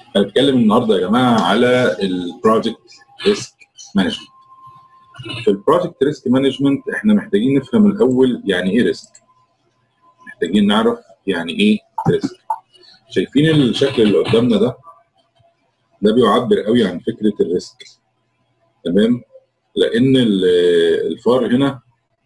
هنتكلم النهارده يا جماعه على البروجكت ريسك مانجمنت في البروجكت ريسك مانجمنت احنا محتاجين نفهم الاول يعني ايه ريسك محتاجين نعرف يعني ايه ريسك شايفين الشكل اللي قدامنا ده ده بيعبر قوي عن فكره الريسك تمام لان الفار هنا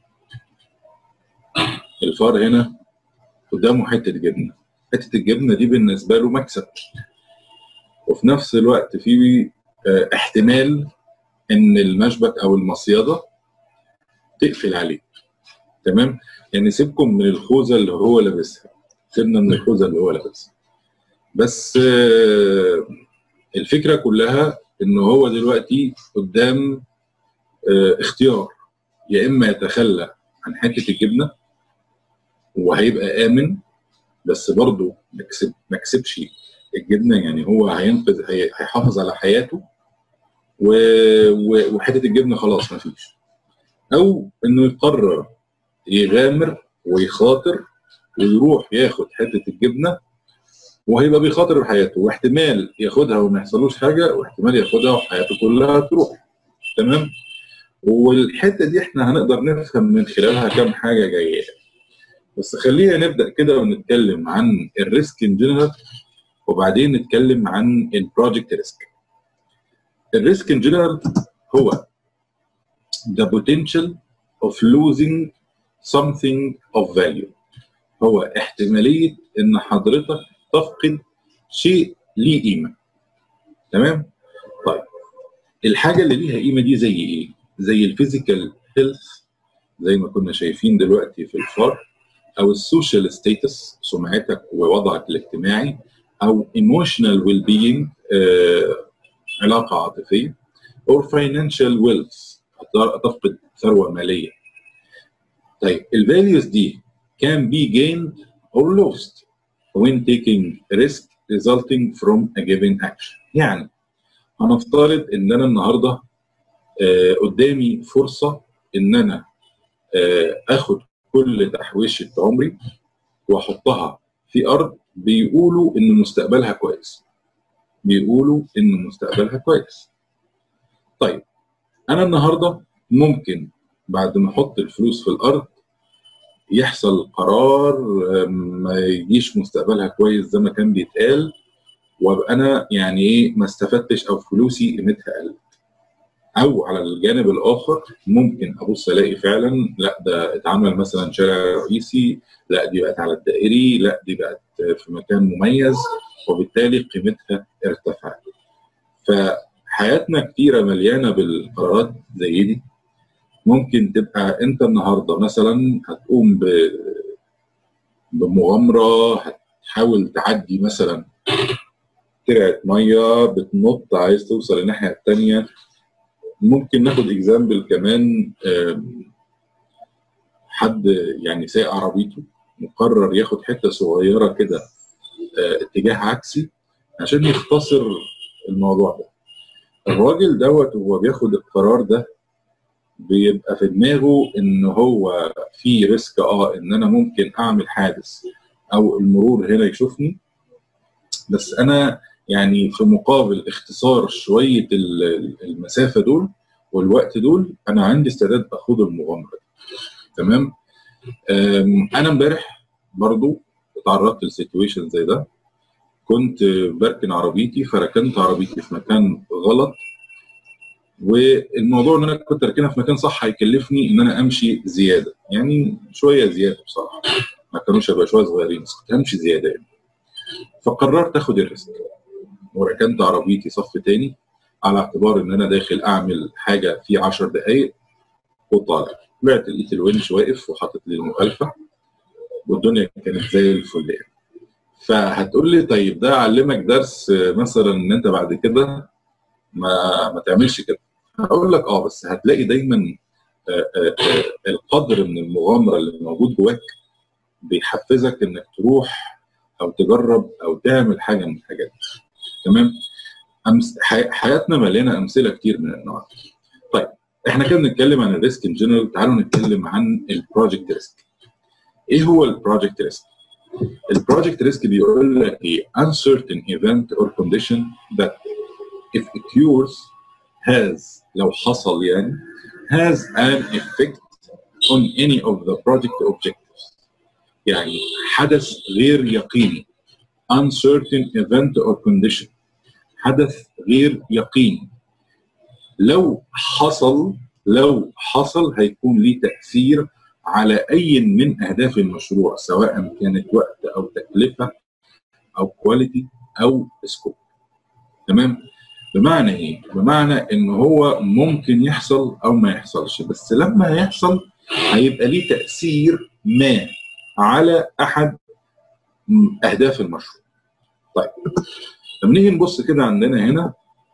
الفار هنا قدامه حته جبنه حته الجبنه دي بالنسبه له مكسب وفي نفس الوقت في احتمال ان المشبك او المصيده تقفل عليه تمام يعني سيبكم من الخوذه اللي هو لابسها سيبنا من الخوذه اللي هو لابسها بس الفكره كلها ان هو دلوقتي قدام اختيار يا اما يتخلى عن حته الجبنه وهيبقى امن بس برضه ما كسبش الجبنه يعني هو هينقذ هيحافظ على حياته وحته الجبنه خلاص ما فيش او انه يقرر يغامر ويخاطر ويروح ياخد حته الجبنه وهيبقى بيخاطر بحياته واحتمال ياخدها وما يحصلوش حاجه واحتمال ياخدها وحياته كلها تروح تمام والحته دي احنا هنقدر نفهم من خلالها كام حاجه جايه بس خلينا نبدا كده ونتكلم عن الريسك ان جنرال وبعدين نتكلم عن البروجكت ريسك الريسك ان جنرال هو the potential of losing something of value هو احتماليه ان حضرتك تفقد شيء ليه قيمه تمام طيب الحاجه اللي ليها قيمه دي زي ايه زي الفيزيكال هيلث زي ما كنا شايفين دلوقتي في الفار او السوشيال ستاتس سمعتك ووضعك الاجتماعي او ايموشنال ويل بينج علاقه عاطفيه or financial wealth تفقد ثروه ماليه طيب الفاليوز دي can be gained or lost when taking risk resulting from a given action يعني هنفترض ان انا النهارده آه قدامي فرصه ان انا آه اخد كل تحويشه عمري واحطها في ارض بيقولوا ان مستقبلها كويس بيقولوا ان مستقبلها كويس طيب انا النهارده ممكن بعد ما احط الفلوس في الارض يحصل قرار ما يجيش مستقبلها كويس زي ما كان بيتقال وابقى انا يعني ايه ما استفدتش او فلوسي قيمتها قلت او على الجانب الاخر ممكن ابص الاقي فعلا لا ده اتعمل مثلا شارع رئيسي لا دي بقت على الدائري لا دي بقت في مكان مميز وبالتالي قيمتها ارتفعت فحياتنا كتيره مليانه بالقرارات زي دي ممكن تبقى انت النهارده مثلا هتقوم ب بمغامره هتحاول تعدي مثلا ترعه ميه بتنط عايز توصل الناحيه الثانيه ممكن ناخد اكزامبل كمان حد يعني سايق عربيته مقرر ياخد حته صغيره كده اتجاه عكسي عشان يختصر الموضوع ده الراجل دوت وهو بياخد القرار ده بيبقى في دماغه ان هو في ريسك اه ان انا ممكن اعمل حادث او المرور هنا يشوفني بس انا يعني في مقابل اختصار شويه المسافه دول والوقت دول انا عندي استعداد اخوض المغامره دي تمام انا امبارح برضو اتعرضت لسيتويشن زي ده كنت بركن عربيتي فركنت عربيتي في مكان غلط والموضوع ان انا كنت راكنها في مكان صح هيكلفني ان انا امشي زياده يعني شويه زياده بصراحه ما كانوش هيبقى شويه صغيرين بس كنت همشي زياده يعني فقررت اخد الريسك وركنت عربيتي صف تاني على اعتبار ان انا داخل اعمل حاجه في 10 دقائق وطالع طلعت لقيت الونش واقف وحاطط لي المخالفه والدنيا كانت زي الفل يعني فهتقول لي طيب ده علمك درس مثلا ان انت بعد كده ما ما تعملش كده هقول لك اه بس هتلاقي دايما آآ آآ القدر من المغامره اللي موجود جواك بيحفزك انك تروح او تجرب او تعمل حاجه من الحاجات دي تمام أمس حياتنا مليانه امثله كتير من النوع طيب احنا كده بنتكلم عن الريسك ان جنرال تعالوا نتكلم عن البروجكت ريسك ايه هو البروجكت ريسك البروجكت ريسك بيقول لك ايه uncertain event or condition that if occurs has لو حصل يعني has an effect on any of the project objectives يعني حدث غير يقيني uncertain event or condition حدث غير يقيني لو حصل لو حصل هيكون ليه تأثير على أي من أهداف المشروع سواء كانت وقت أو تكلفة أو كواليتي أو سكوب تمام بمعنى إيه؟ بمعنى إن هو ممكن يحصل أو ما يحصلش بس لما هيحصل هيبقى ليه تأثير ما على أحد أهداف المشروع طيب لما نيجي نبص كده عندنا هنا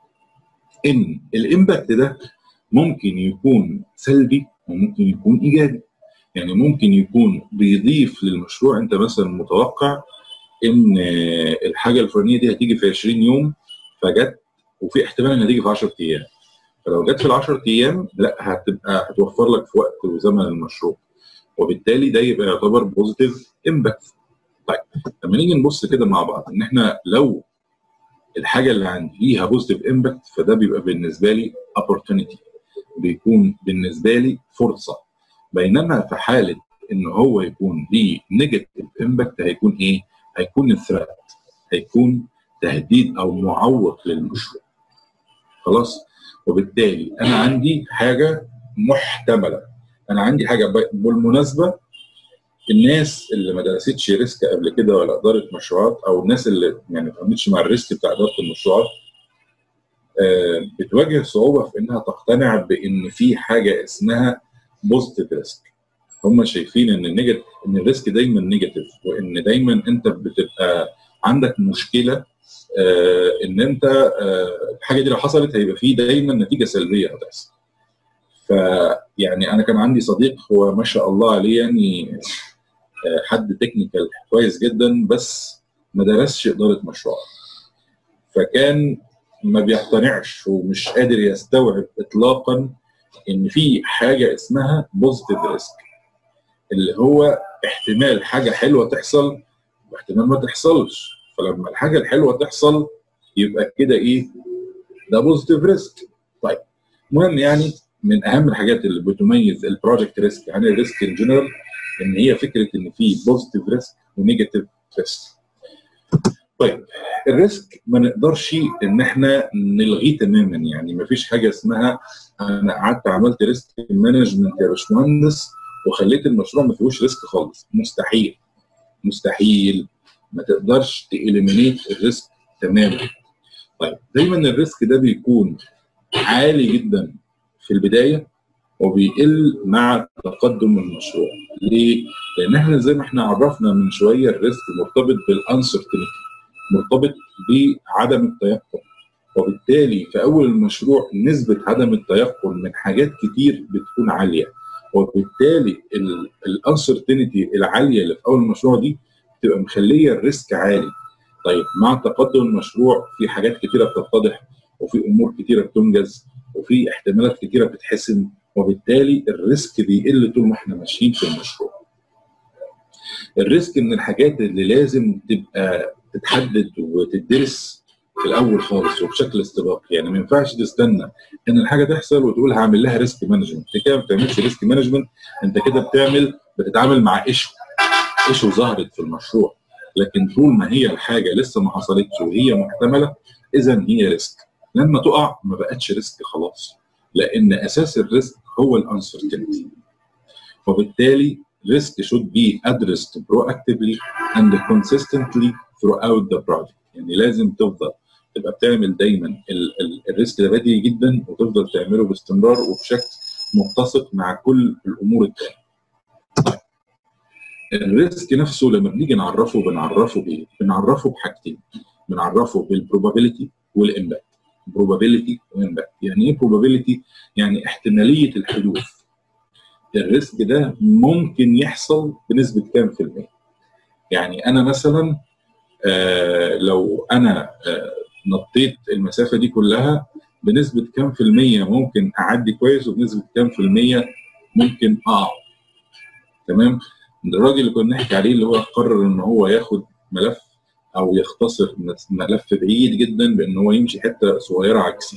ان الامباكت ده ممكن يكون سلبي وممكن يكون ايجابي يعني ممكن يكون بيضيف للمشروع انت مثلا متوقع ان الحاجه الفلانيه دي هتيجي في 20 يوم فجت وفي احتمال انها تيجي في 10 ايام فلو جت في ال 10 ايام لا هتبقى هتوفر لك في وقت وزمن المشروع وبالتالي ده يبقى يعتبر بوزيتيف امباكت طيب لما نيجي نبص كده مع بعض ان احنا لو الحاجه اللي عندي ليها بوزيتيف امباكت فده بيبقى بالنسبه لي opportunity بيكون بالنسبه لي فرصه بينما في حاله ان هو يكون ليه نيجاتيف امباكت هيكون ايه؟ هيكون الثreat هيكون تهديد او معوق للمشروع خلاص وبالتالي انا عندي حاجه محتمله انا عندي حاجه بالمناسبه الناس اللي ما درستش ريسك قبل كده ولا اداره مشروعات او الناس اللي يعني ما فهمتش مع الريسك بتاع اداره المشروعات آه بتواجه صعوبه في انها تقتنع بان في حاجه اسمها بوزيتيف ريسك هم شايفين ان النيجاتيف ان الريسك دايما نيجاتيف وان دايما انت بتبقى عندك مشكله آه ان انت آه الحاجه دي لو حصلت هيبقى في دايما نتيجه سلبيه هتحصل فيعني انا كان عندي صديق هو ما شاء الله عليه يعني حد تكنيكال كويس جدا بس ما درسش اداره مشروع فكان ما بيقتنعش ومش قادر يستوعب اطلاقا ان في حاجه اسمها بوزيتيف ريسك اللي هو احتمال حاجه حلوه تحصل واحتمال ما تحصلش فلما الحاجه الحلوه تحصل يبقى كده ايه ده بوزيتيف ريسك طيب المهم يعني من اهم الحاجات اللي بتميز البروجكت ريسك عن الريسك ان جنرال ان هي فكره ان في بوزيتيف ريسك ونيجاتيف ريسك. طيب الريسك ما نقدرش ان احنا نلغيه تماما يعني ما فيش حاجه اسمها انا قعدت عملت ريسك مانجمنت يا باشمهندس وخليت المشروع ما فيهوش ريسك خالص مستحيل مستحيل ما تقدرش تإليمينيت الريسك تماما. طيب دايما الريسك ده بيكون عالي جدا في البدايه وبيقل مع تقدم المشروع ليه؟ لان احنا زي ما احنا عرفنا من شويه الريسك مرتبط بالانسرتينتي مرتبط بعدم التيقن وبالتالي في اول المشروع نسبه عدم التيقن من حاجات كتير بتكون عاليه وبالتالي الانسرتينتي العاليه اللي في اول المشروع دي بتبقى مخليه الريسك عالي طيب مع تقدم المشروع في حاجات كتيره بتتضح وفي امور كتيره بتنجز وفي احتمالات كتيره بتتحسن وبالتالي الريسك بيقل طول ما احنا ماشيين في المشروع. الريسك من الحاجات اللي لازم تبقى تتحدد وتدرس في الاول خالص وبشكل استباقي يعني ما ينفعش تستنى ان الحاجه تحصل وتقول هعمل لها ريسك مانجمنت انت كده ما بتعملش ريسك مانجمنت انت كده بتعمل بتتعامل مع ايشو ايشو ظهرت في المشروع لكن طول ما هي الحاجه لسه ما حصلتش وهي محتمله اذا هي ريسك لما تقع ما بقتش ريسك خلاص لان اساس الريسك هو الانسرتينتي وبالتالي risk should be addressed proactively and consistently throughout the project يعني لازم تفضل تبقى بتعمل دايما الريسك ده بديهي جدا وتفضل تعمله باستمرار وبشكل متسق مع كل الامور التانية. طيب الريسك نفسه لما بنيجي نعرفه بنعرفه بايه؟ بنعرفه بحاجتين بنعرفه بالبروبابيلتي والامباكت probability وامباكت يعني ايه probability يعني احتماليه الحدوث الريسك ده ممكن يحصل بنسبه كام في المية يعني انا مثلا آه لو انا آه نطيت المسافه دي كلها بنسبه كام في المية ممكن اعدي كويس وبنسبه كام في المية ممكن اقع تمام الراجل اللي كنا نحكي عليه اللي هو قرر ان هو ياخد ملف او يختصر ملف بعيد جدا بان هو يمشي حته صغيره عكسي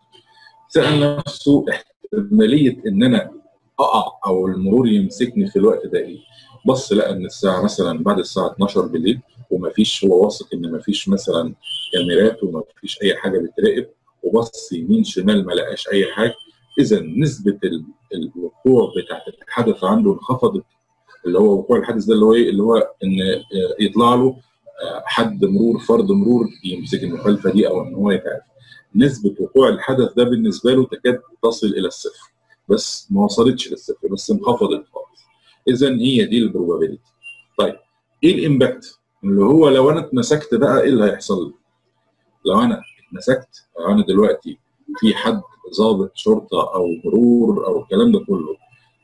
سال نفسه احتماليه ان انا اقع او المرور يمسكني في الوقت ده ايه بص لقى ان الساعه مثلا بعد الساعه 12 بالليل ومفيش هو واثق ان مفيش مثلا كاميرات ومفيش اي حاجه بتراقب وبص يمين شمال ما لقاش اي حاجه اذا نسبه الوقوع بتاعت الحدث عنده انخفضت اللي هو وقوع الحادث ده اللي هو ايه اللي هو ان يطلع له حد مرور فرد مرور يمسك المخالفه دي او ان هو يتعرف نسبه وقوع الحدث ده بالنسبه له تكاد تصل الى الصفر بس ما وصلتش للصفر بس انخفضت خالص اذا هي دي البروبابيلتي طيب ايه الامباكت اللي هو لو انا اتمسكت بقى ايه اللي هيحصل لي لو انا اتمسكت لو انا دلوقتي في حد ضابط شرطه او مرور او الكلام ده كله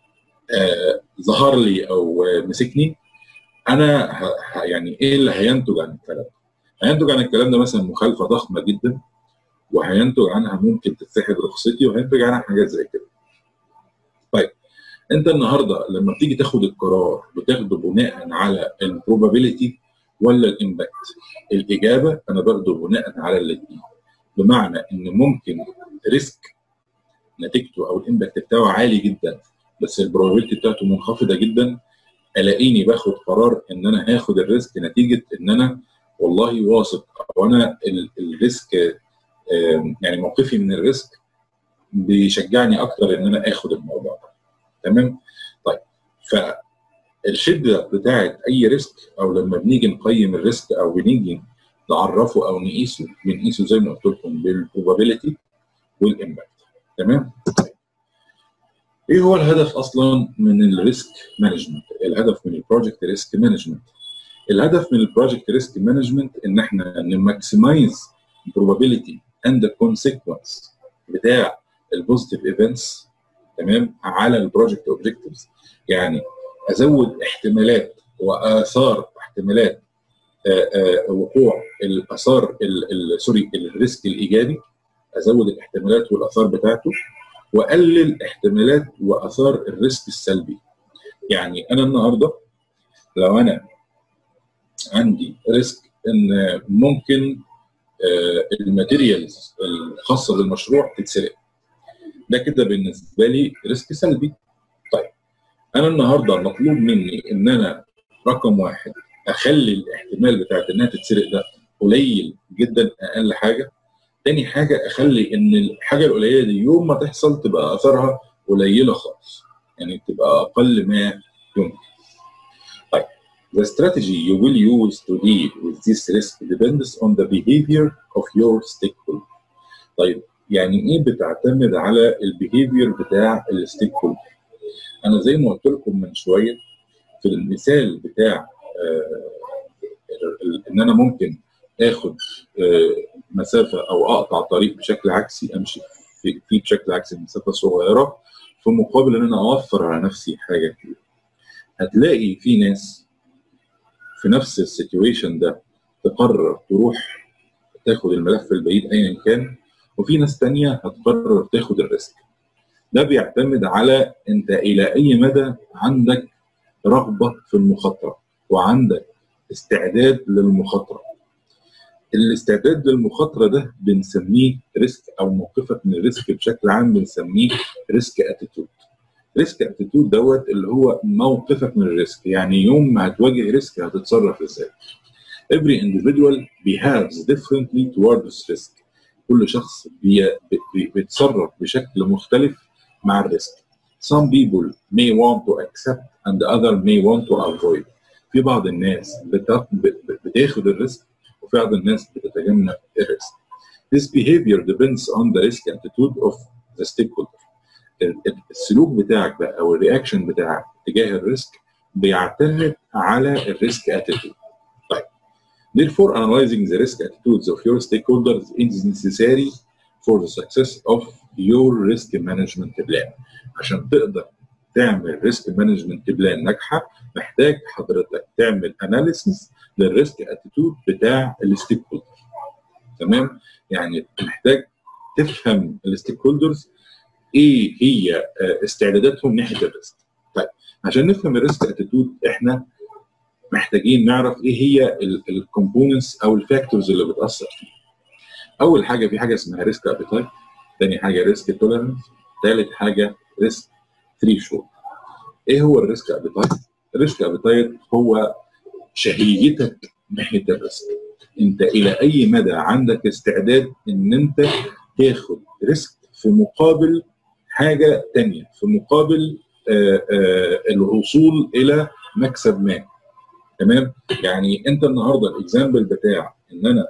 آه ظهر لي او آه مسكني انا ه... يعني ايه اللي هينتج عن الكلام ده؟ هينتج عن الكلام ده مثلا مخالفه ضخمه جدا وهينتج عنها ممكن تتسحب رخصتي وهينتج عنها حاجات زي كده. طيب انت النهارده لما بتيجي تاخد القرار بتاخده بناء على البروبابيلتي ولا الامباكت؟ الاجابه انا باخده بناء على الاثنين. بمعنى ان ممكن ريسك نتيجته او الامباكت بتاعه عالي جدا بس البروبابيلتي بتاعته منخفضه جدا الاقيني باخد قرار ان انا هاخد الريسك نتيجه ان انا والله واثق او انا الريسك يعني موقفي من الريسك بيشجعني اكتر ان انا اخد الموضوع ده تمام طيب فالشده بتاعت اي ريسك او لما بنيجي نقيم الريسك او بنيجي نعرفه او نقيسه بنقيسه زي ما قلت لكم بالبروبابيلتي والامباكت تمام طيب. ايه هو الهدف اصلا من الريسك مانجمنت الهدف من البروجكت ريسك مانجمنت الهدف من البروجكت ريسك مانجمنت ان احنا نماكسمايز probability and the consequence بتاع البوزيتيف ايفنتس تمام على البروجكت اوبجكتيفز يعني ازود احتمالات واثار احتمالات آآ آآ وقوع الاثار سوري الريسك الايجابي ازود الاحتمالات والاثار بتاعته واقلل احتمالات واثار الريسك السلبي يعني انا النهارده لو انا عندي ريسك ان ممكن الماتيريالز الخاصه بالمشروع تتسرق ده كده بالنسبه لي ريسك سلبي طيب انا النهارده مطلوب مني ان انا رقم واحد اخلي الاحتمال بتاعت انها تتسرق ده قليل جدا اقل حاجه تاني حاجه اخلي ان الحاجه القليله دي يوم ما تحصل تبقى اثرها قليله خالص يعني تبقى اقل ما يمكن طيب The strategy you will use to deal with this risk depends on the behavior of your stakeholder. طيب يعني ايه بتعتمد على البيهيفير بتاع الستيك هولدر؟ انا زي ما قلت لكم من شويه في المثال بتاع آه ان انا ممكن اخد آه مسافه او اقطع طريق بشكل عكسي امشي فيه بشكل عكسي مسافه صغيره في مقابل ان انا اوفر على نفسي حاجه كبيره. هتلاقي في ناس في نفس السيتويشن ده تقرر تروح تاخد الملف البعيد ايا كان وفي ناس تانية هتقرر تاخد الريسك ده بيعتمد على انت الى اي مدى عندك رغبه في المخاطره وعندك استعداد للمخاطره الاستعداد للمخاطره ده بنسميه ريسك او موقفك من الريسك بشكل عام بنسميه ريسك اتيتود ريسك اتيتود دوت اللي هو موقفك من الريسك يعني يوم ما هتواجه ريسك هتتصرف ازاي every individual behaves differently towards risk كل شخص بي بي بيتصرف بشكل مختلف مع الريسك some people may want to accept and the other may want to avoid في بعض الناس بتاخد الريسك وفي بعض الناس بتتجنب الريسك This behavior depends on the risk attitude of the stakeholder. السلوك بتاعك بقى او الرياكشن بتاعك تجاه الريسك بيعتمد على الريسك اتيتود. طيب Therefore, analyzing the risk attitudes of your stakeholders is necessary for the success of your risk management plan. عشان تقدر تعمل ريسك مانجمنت بلان ناجحه محتاج حضرتك تعمل اناليسيس للريسك اتيتود بتاع الستيك هولدر تمام يعني محتاج تفهم الستيك هولدرز ايه هي استعداداتهم ناحيه الريسك طيب عشان نفهم الريسك اتيتود احنا محتاجين نعرف ايه هي الكومبوننتس او الفاكتورز اللي بتاثر فيه اول حاجه في حاجه اسمها ريسك ابيتايت ثاني حاجه ريسك توليرنس ثالث حاجه ريسك ثريشولد ايه هو الريسك ابيتايت الريسك ابيتايت هو شهيتك ناحيه الريسك انت الى اي مدى عندك استعداد ان انت تاخد ريسك في مقابل حاجه تانية في مقابل آآ آآ الوصول الى مكسب ما تمام يعني انت النهارده الاكزامبل بتاع ان انا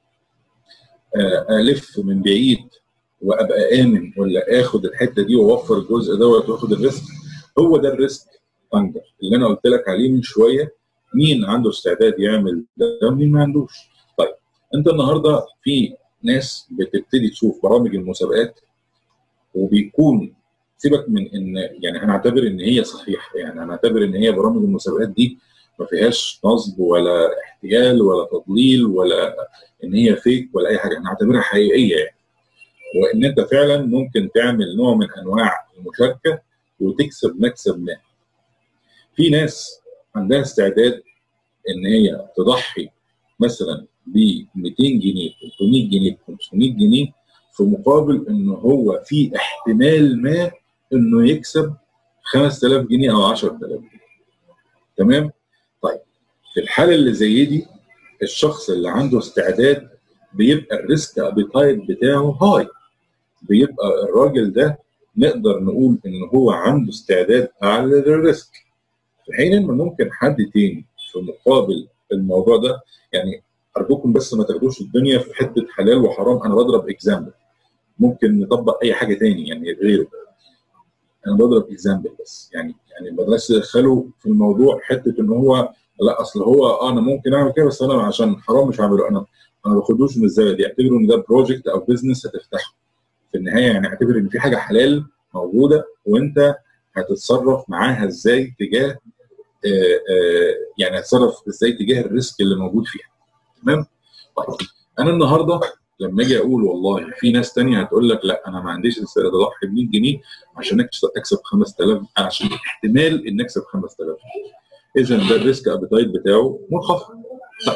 الف من بعيد وابقى امن ولا اخد الحته دي واوفر الجزء دوت واخد الريسك هو ده الريسك فاندر اللي انا قلت لك عليه من شويه مين عنده استعداد يعمل ده ومين ما عندوش طيب انت النهارده في ناس بتبتدي تشوف برامج المسابقات وبيكون سيبك من ان يعني هنعتبر ان هي صحيحه يعني هنعتبر ان هي برامج المسابقات دي ما فيهاش نصب ولا احتيال ولا تضليل ولا ان هي فيك ولا اي حاجه هنعتبرها حقيقيه يعني وان انت فعلا ممكن تعمل نوع من انواع المشاركه وتكسب مكسب ما في ناس عندها استعداد ان هي تضحي مثلا ب 200 جنيه 300 جنيه 500 جنيه في مقابل ان هو في احتمال ما انه يكسب 5000 جنيه او 10000 جنيه تمام طيب في الحاله اللي زي دي الشخص اللي عنده استعداد بيبقى الريسك ابيتايت بتاعه هاي بيبقى الراجل ده نقدر نقول ان هو عنده استعداد اعلى للريسك في حين ان ممكن حد تاني في مقابل الموضوع ده يعني ارجوكم بس ما تاخدوش الدنيا في حته حلال وحرام انا بضرب اكزامبل ممكن نطبق اي حاجه تاني يعني غيره انا بضرب اكزامبل بس يعني يعني ما بلاش تدخلوا في الموضوع حته ان هو لا اصل هو اه انا ممكن اعمل كده بس انا عشان حرام مش هعمله انا انا ما باخدوش من الزاويه دي اعتبروا ان ده بروجكت او بزنس هتفتحه في النهايه يعني اعتبر ان في حاجه حلال موجوده وانت هتتصرف معاها ازاي تجاه آآ آآ يعني هتتصرف ازاي تجاه الريسك اللي موجود فيها تمام طيب انا النهارده لما اجي اقول والله في ناس تانية هتقول لك لا انا ما عنديش استعداد اضحي ب 100 جنيه عشان اكسب 5000 عشان احتمال ان اكسب 5000 اذا ده الريسك ابيتايت بتاعه منخفض طيب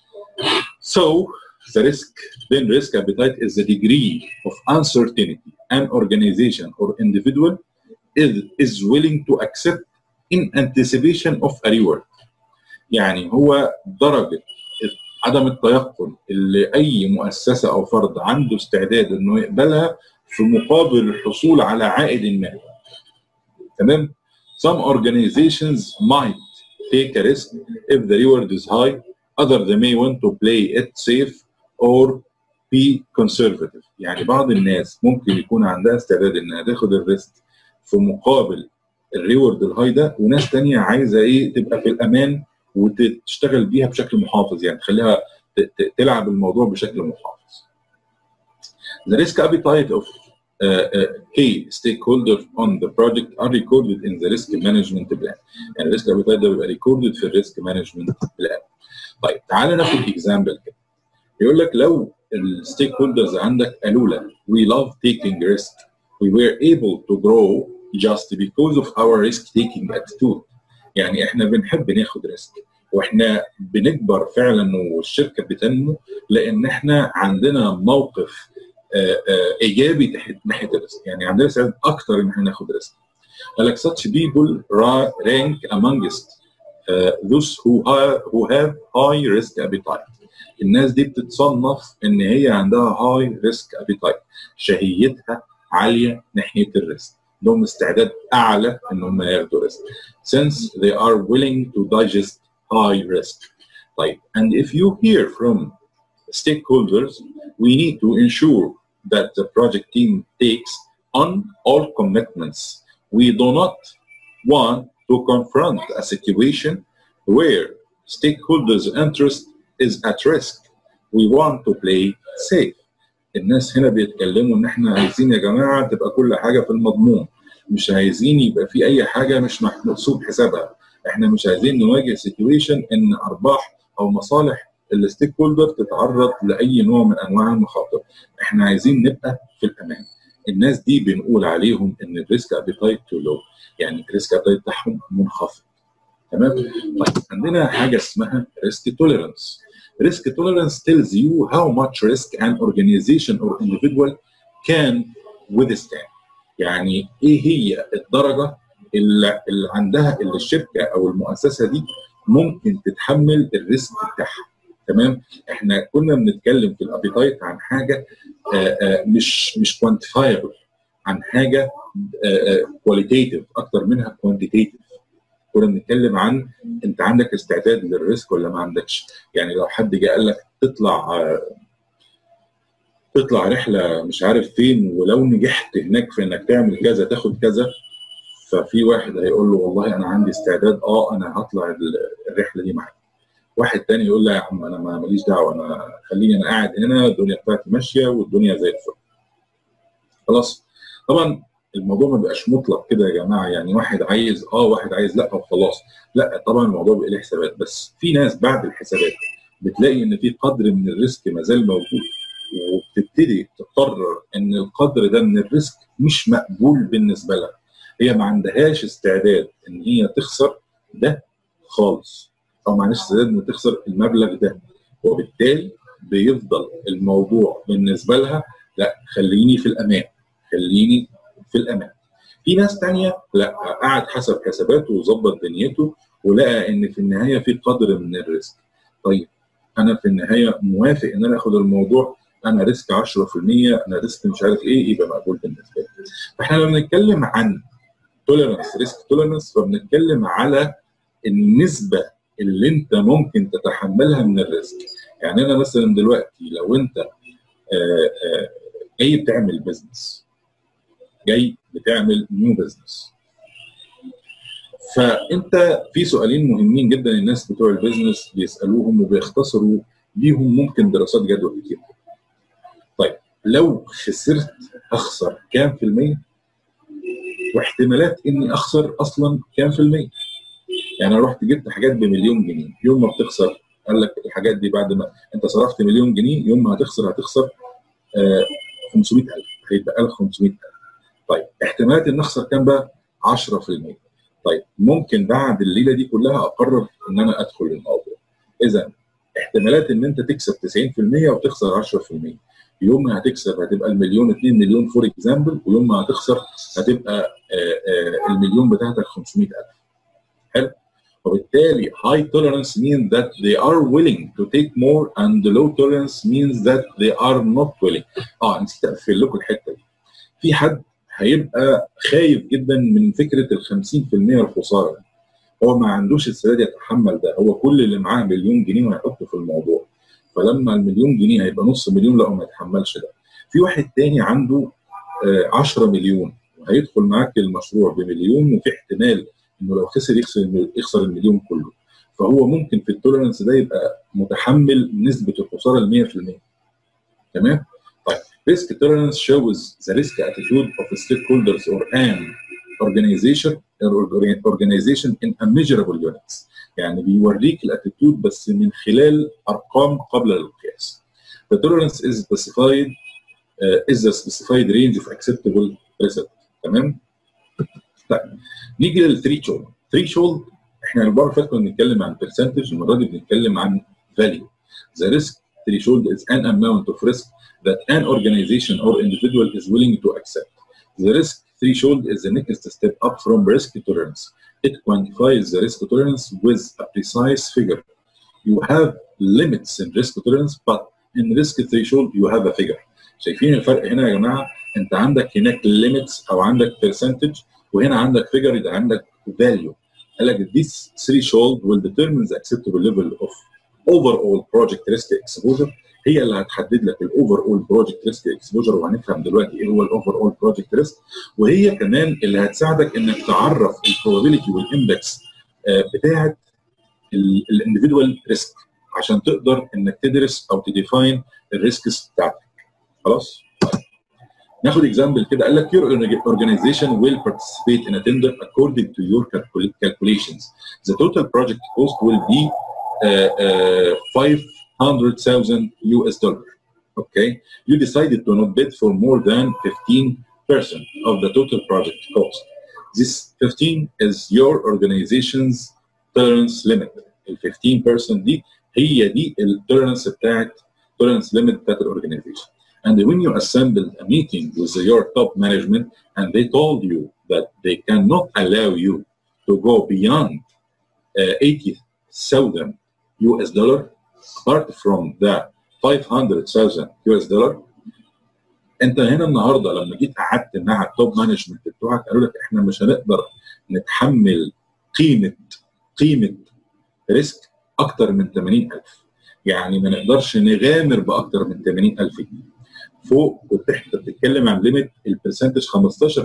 so the risk then risk appetite is the degree of uncertainty an organization or individual is, is willing to accept in anticipation of a reward يعني هو درجة عدم التيقن اللي أي مؤسسة أو فرد عنده استعداد إنه يقبلها في مقابل الحصول على عائد ما تمام some organizations might take a risk if the reward is high others they may want to play it safe or be conservative يعني بعض الناس ممكن يكون عندها استعداد انها تاخد الريسك في مقابل الريورد الهاي ده وناس تانية عايزه ايه تبقى في الامان وتشتغل بيها بشكل محافظ يعني تخليها تلعب الموضوع بشكل محافظ. The risk appetite of uh, uh, key stakeholders on the project are recorded in the risk management plan. يعني الريسك appetite ده بيبقى recorded في الريسك management plan. طيب تعالى ناخد اكزامبل كده. يقول لك لو الستيك هولدرز عندك قالوا لك we love taking risk we were able to grow just because of our risk taking attitude يعني احنا بنحب ناخد ريسك واحنا بنكبر فعلا والشركه بتنمو لان احنا عندنا موقف آآ آآ ايجابي ناحيه الريسك يعني عندنا استعداد اكتر ان احنا ناخد ريسك قال لك such people rank amongst uh, those who, are, who have high risk appetite الناس دي بتتصنف ان هي عندها هاي ريسك ابيتايت شهيتها عاليه ناحيه الريسك عندهم استعداد اعلى ان هم ياخدوا ريسك since they are willing to digest high risk طيب and if you hear from stakeholders we need to ensure that the project team takes on all commitments we do not want to confront a situation where stakeholders interest is at risk. We want to play safe. الناس هنا بيتكلموا ان احنا عايزين يا جماعه تبقى كل حاجه في المضمون مش عايزين يبقى في اي حاجه مش محسوب حسابها احنا مش عايزين نواجه سيتويشن ان ارباح او مصالح الستيك هولدر تتعرض لاي نوع من انواع المخاطر احنا عايزين نبقى في الامان الناس دي بنقول عليهم ان الريسك ابيتايت تو لو يعني الريسك ابيتايت بتاعهم منخفض تمام طيب عندنا حاجه اسمها ريسك توليرانس ريسك توليرانس tells you how much risk an organization or individual can withstand يعني ايه هي الدرجه اللي, اللي عندها اللي الشركه او المؤسسه دي ممكن تتحمل الريسك بتاعها تمام احنا كنا بنتكلم في الابيتايت عن حاجه آآ آآ مش مش كوانتيفايبل عن حاجه كواليتيتيف اكتر منها كوانتيتيف كنا بنتكلم عن انت عندك استعداد للريسك ولا ما عندكش يعني لو حد جه قال لك تطلع تطلع رحله مش عارف فين ولو نجحت هناك في انك تعمل كذا تاخد كذا ففي واحد هيقول له والله انا عندي استعداد اه انا هطلع الرحله دي معاك واحد تاني يقول لا يا عم انا ما ماليش دعوه انا خليني انا قاعد هنا الدنيا بتاعتي ماشيه والدنيا زي الفل خلاص طبعا الموضوع ما بيبقاش مطلق كده يا جماعه يعني واحد عايز اه واحد عايز لا وخلاص لا طبعا الموضوع بيبقى له حسابات بس في ناس بعد الحسابات بتلاقي ان في قدر من الريسك ما زال موجود وبتبتدي تقرر ان القدر ده من الريسك مش مقبول بالنسبه لها هي ما عندهاش استعداد ان هي تخسر ده خالص او ما عندهاش استعداد ان تخسر المبلغ ده وبالتالي بيفضل الموضوع بالنسبه لها لا خليني في الامان خليني في الامان في ناس تانية لا قعد حسب حساباته وظبط دنيته ولقى ان في النهايه في قدر من الريسك طيب انا في النهايه موافق ان انا اخد الموضوع انا ريسك 10% انا ريسك مش عارف ايه يبقى مقبول بالنسبه لي فاحنا لما بنتكلم عن توليرنس ريسك توليرنس فبنتكلم على النسبه اللي انت ممكن تتحملها من الريسك يعني انا مثلا دلوقتي لو انت آآ آآ جاي بتعمل بزنس جاي بتعمل نيو بزنس فانت في سؤالين مهمين جدا الناس بتوع البيزنس بيسالوهم وبيختصروا بيهم ممكن دراسات جدوى كتير طيب لو خسرت اخسر كام في المية واحتمالات اني اخسر اصلا كام في المية يعني انا رحت جبت حاجات بمليون جنيه يوم ما بتخسر قال لك الحاجات دي بعد ما انت صرفت مليون جنيه يوم ما هتخسر هتخسر آه 500000 هيبقى لك 500000 طيب احتمالات ان اخسر كام بقى 10% طيب ممكن بعد الليله دي كلها اقرر ان انا ادخل الموضوع اذا احتمالات ان انت تكسب 90% وتخسر 10% يوم ما هتكسب هتبقى المليون 2 مليون فور اكزامبل ويوم ما هتخسر هتبقى آآ آآ المليون بتاعتك 500000 حلو وبالتالي high tolerance means that they are willing to take more and the low tolerance means that they are not willing اه نسيت اقفل لكم الحته دي في حد هيبقى خايف جدا من فكره ال 50% الخساره هو ما عندوش استعداد يتحمل ده هو كل اللي معاه مليون جنيه وهيحطه في الموضوع فلما المليون جنيه هيبقى نص مليون لا ما يتحملش ده في واحد تاني عنده 10 مليون وهيدخل معاك المشروع بمليون وفي احتمال انه لو خسر يخسر يخسر المليون كله فهو ممكن في التوليرنس ده يبقى متحمل نسبه الخساره ال 100% تمام طيب risk tolerance shows the risk attitude of stakeholders or an organization or organization in unmeasurable units يعني بيوريك الاتيتود بس من خلال ارقام قبل القياس the tolerance is specified uh, is the specified range of acceptable result تمام طيب نيجي للثريشولد ثريشولد احنا المره اللي فاتت كنا بنتكلم عن برسنتج المره دي بنتكلم عن فاليو the risk threshold is an amount of risk that an organization or individual is willing to accept the risk threshold is the next step up from risk tolerance it quantifies the risk tolerance with a precise figure you have limits in risk tolerance but in risk threshold you have a figure شايفين الفرق هنا يا جماعه انت عندك هناك limits او عندك percentage وهنا عندك figure يبقى عندك value قال لك this threshold will determine the acceptable level of overall project risk exposure هي اللي هتحدد لك الاوفر اول بروجكت ريسك اكسبوجر وهنفهم دلوقتي ايه هو الاوفر اول بروجكت ريسك وهي كمان اللي هتساعدك انك تعرف البروبابيلتي والاندكس بتاعه الانديفيدوال ريسك عشان تقدر انك تدرس او تديفاين الريسكس بتاعتك خلاص ناخد اكزامبل كده قال لك your organization will participate in a tender according to your calculations the total project cost will be uh, uh, 500,000 US dollar okay you decided to not bid for more than 15% of the total project cost this 15 is your organization's tolerance limit ال 15% دي هي دي التولرنس بتاعت tolerance limit بتاعت الاورجنايزيشن and when you assembled a meeting with your top management and they told you that they cannot allow you to go beyond uh, 80,000 US dollar apart from the 500,000 US dollar انت هنا النهارده لما جيت قعدت مع التوب مانجمنت بتوعك قالوا لك احنا مش هنقدر نتحمل قيمه قيمه ريسك اكتر من 80000 يعني ما نقدرش نغامر باكتر من 80000 جنيه فوق كنت انت بتتكلم عن ليميت البرسنتج 15%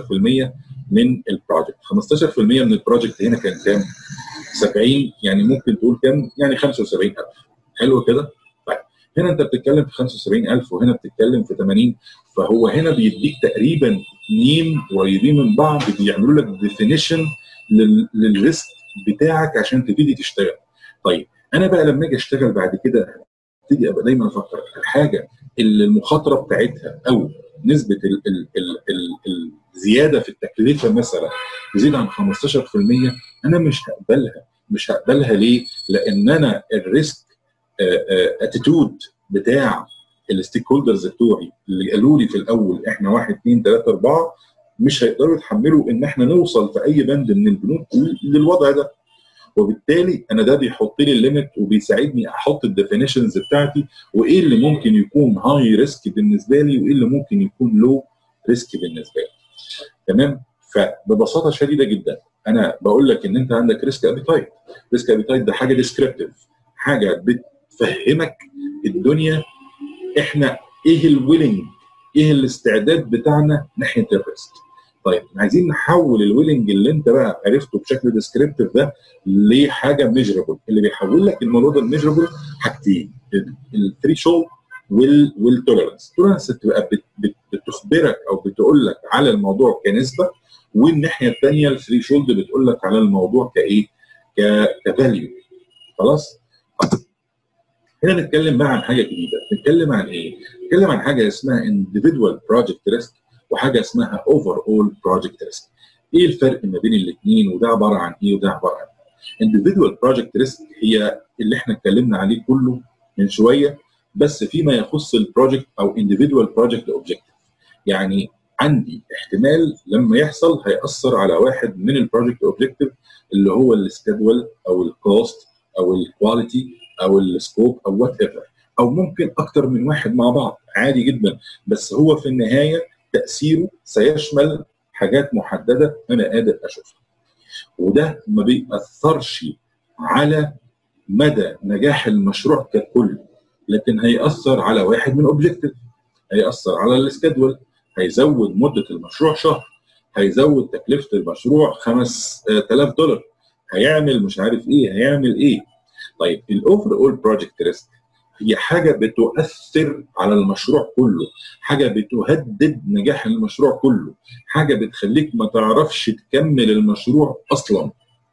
من البروجكت 15% من البروجكت هنا كان كام 70 يعني ممكن تقول كام يعني 75000 حلو كده طيب هنا انت بتتكلم في 75000 وهنا بتتكلم في 80 فهو هنا بيديك تقريبا اثنين قريبين من بعض بيعملوا لك ديفينيشن للريسك بتاعك عشان تبتدي تشتغل طيب انا بقى لما اجي اشتغل بعد كده ابتدي ابقى دايما افكر الحاجه اللي المخاطره بتاعتها او نسبه ال ال ال ال الزياده في التكلفه مثلا تزيد عن 15% انا مش هقبلها مش هقبلها ليه؟ لان انا الريسك اتيتود بتاع الستيك هولدرز بتوعي اللي قالوا لي في الاول احنا واحد اثنين ثلاثه اربعه مش هيقدروا يتحملوا ان احنا نوصل في اي بند من البنود للوضع ده وبالتالي انا ده بيحط لي الليميت وبيساعدني احط الديفينيشنز بتاعتي وايه اللي ممكن يكون هاي ريسك بالنسبه لي وايه اللي ممكن يكون لو ريسك بالنسبه لي تمام فببساطه شديده جدا انا بقول لك ان انت عندك ريسك ابيتايت ريسك ابيتايت ده حاجه ديسكريبتيف حاجه بتفهمك الدنيا احنا ايه الويلنج ايه الاستعداد بتاعنا ناحيه الريسك طيب عايزين نحول الويلنج اللي انت بقى عرفته بشكل ديسكريبتيف ده لحاجه ميجربل اللي بيحول لك الموضوع ده الميجربل حاجتين الثريشولد والتوليرنس التوليرنس بتبقى بتخبرك او بتقول لك على الموضوع كنسبه والناحيه الثانيه الثريشولد بتقول لك على الموضوع كايه كفاليو خلاص هنا نتكلم بقى عن حاجه جديده نتكلم عن ايه نتكلم عن حاجه اسمها individual project risk وحاجه اسمها اوفر اول بروجكت ريسك ايه الفرق ما بين الاثنين وده عباره عن ايه وده عباره عن ايه individual project risk هي اللي احنا اتكلمنا عليه كله من شويه بس فيما يخص البروجكت او individual project objective يعني عندي احتمال لما يحصل هيأثر على واحد من البروجكت اوبجكتيف اللي هو السكادول او الكوست او الكواليتي او السكوب او وات ايفر او ممكن اكتر من واحد مع بعض عادي جدا بس هو في النهايه تاثيره سيشمل حاجات محدده انا قادر اشوفها وده ما بيأثرش على مدى نجاح المشروع ككل لكن هيأثر على واحد من اوبجكتيف هيأثر على السكادول هيزود مده المشروع شهر هيزود تكلفه المشروع 5000 دولار هيعمل مش عارف ايه هيعمل ايه طيب الاوفر اول بروجكت ريسك هي حاجه بتؤثر على المشروع كله حاجه بتهدد نجاح المشروع كله حاجه بتخليك ما تعرفش تكمل المشروع اصلا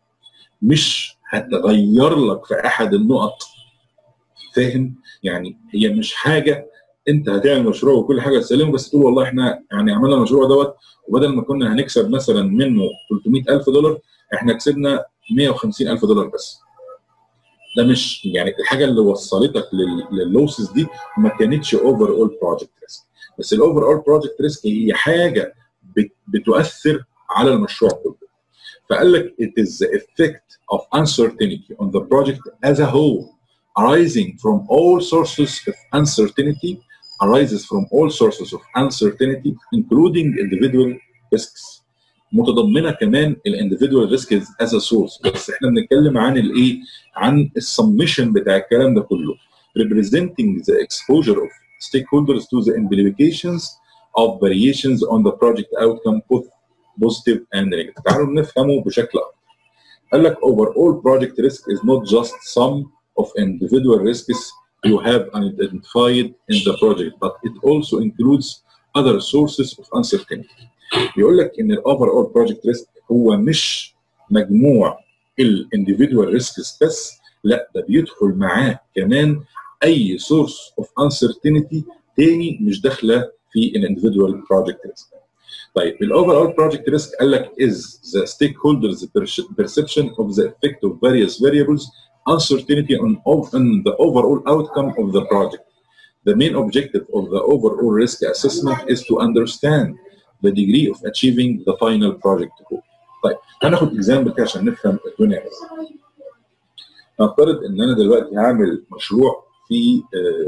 مش هتغير لك في احد النقط فاهم يعني هي مش حاجه انت هتعمل مشروع وكل حاجه تسلمه بس تقول والله احنا يعني عملنا المشروع دوت وبدل ما كنا هنكسب مثلا منه 300000 دولار احنا كسبنا 150000 دولار بس ده مش يعني الحاجه اللي وصلتك لللوسز دي ما كانتش اوفر اول بروجكت ريسك بس الاوفر اول بروجكت ريسك هي حاجه بتؤثر على المشروع كله فقال لك it is the effect of uncertainty on the project as a whole arising from all sources of uncertainty arises from all sources of uncertainty including individual risks متضمنه كمان الانديفيدوال ريسكز از سورس بس احنا بنتكلم عن الايه عن السمشن بتاع الكلام ده كله representing the exposure of stakeholders to the implications of variations on the project outcome both positive and negative تعالوا نفهمه بشكل اكتر قال لك overall project risk is not just some of individual risks you have identified in the project but it also includes other sources of uncertainty بيقول لك ان الاوفر اول بروجكت ريسك هو مش مجموع الانديفيدوال ريسكس بس لا ده بيدخل معاه كمان اي سورس اوف انسرتينتي تاني مش داخله في الانديفيدوال بروجكت ريسك طيب الاوفر اول بروجكت ريسك قال لك is the stakeholders perception of the effect of various variables uncertainty on, on the overall outcome of the project. The main objective of the overall risk assessment is to understand the degree of achieving the final project goal. طيب هناخد اكزامبل كده عشان نفهم الدنيا بس. نفترض ان انا دلوقتي هعمل مشروع في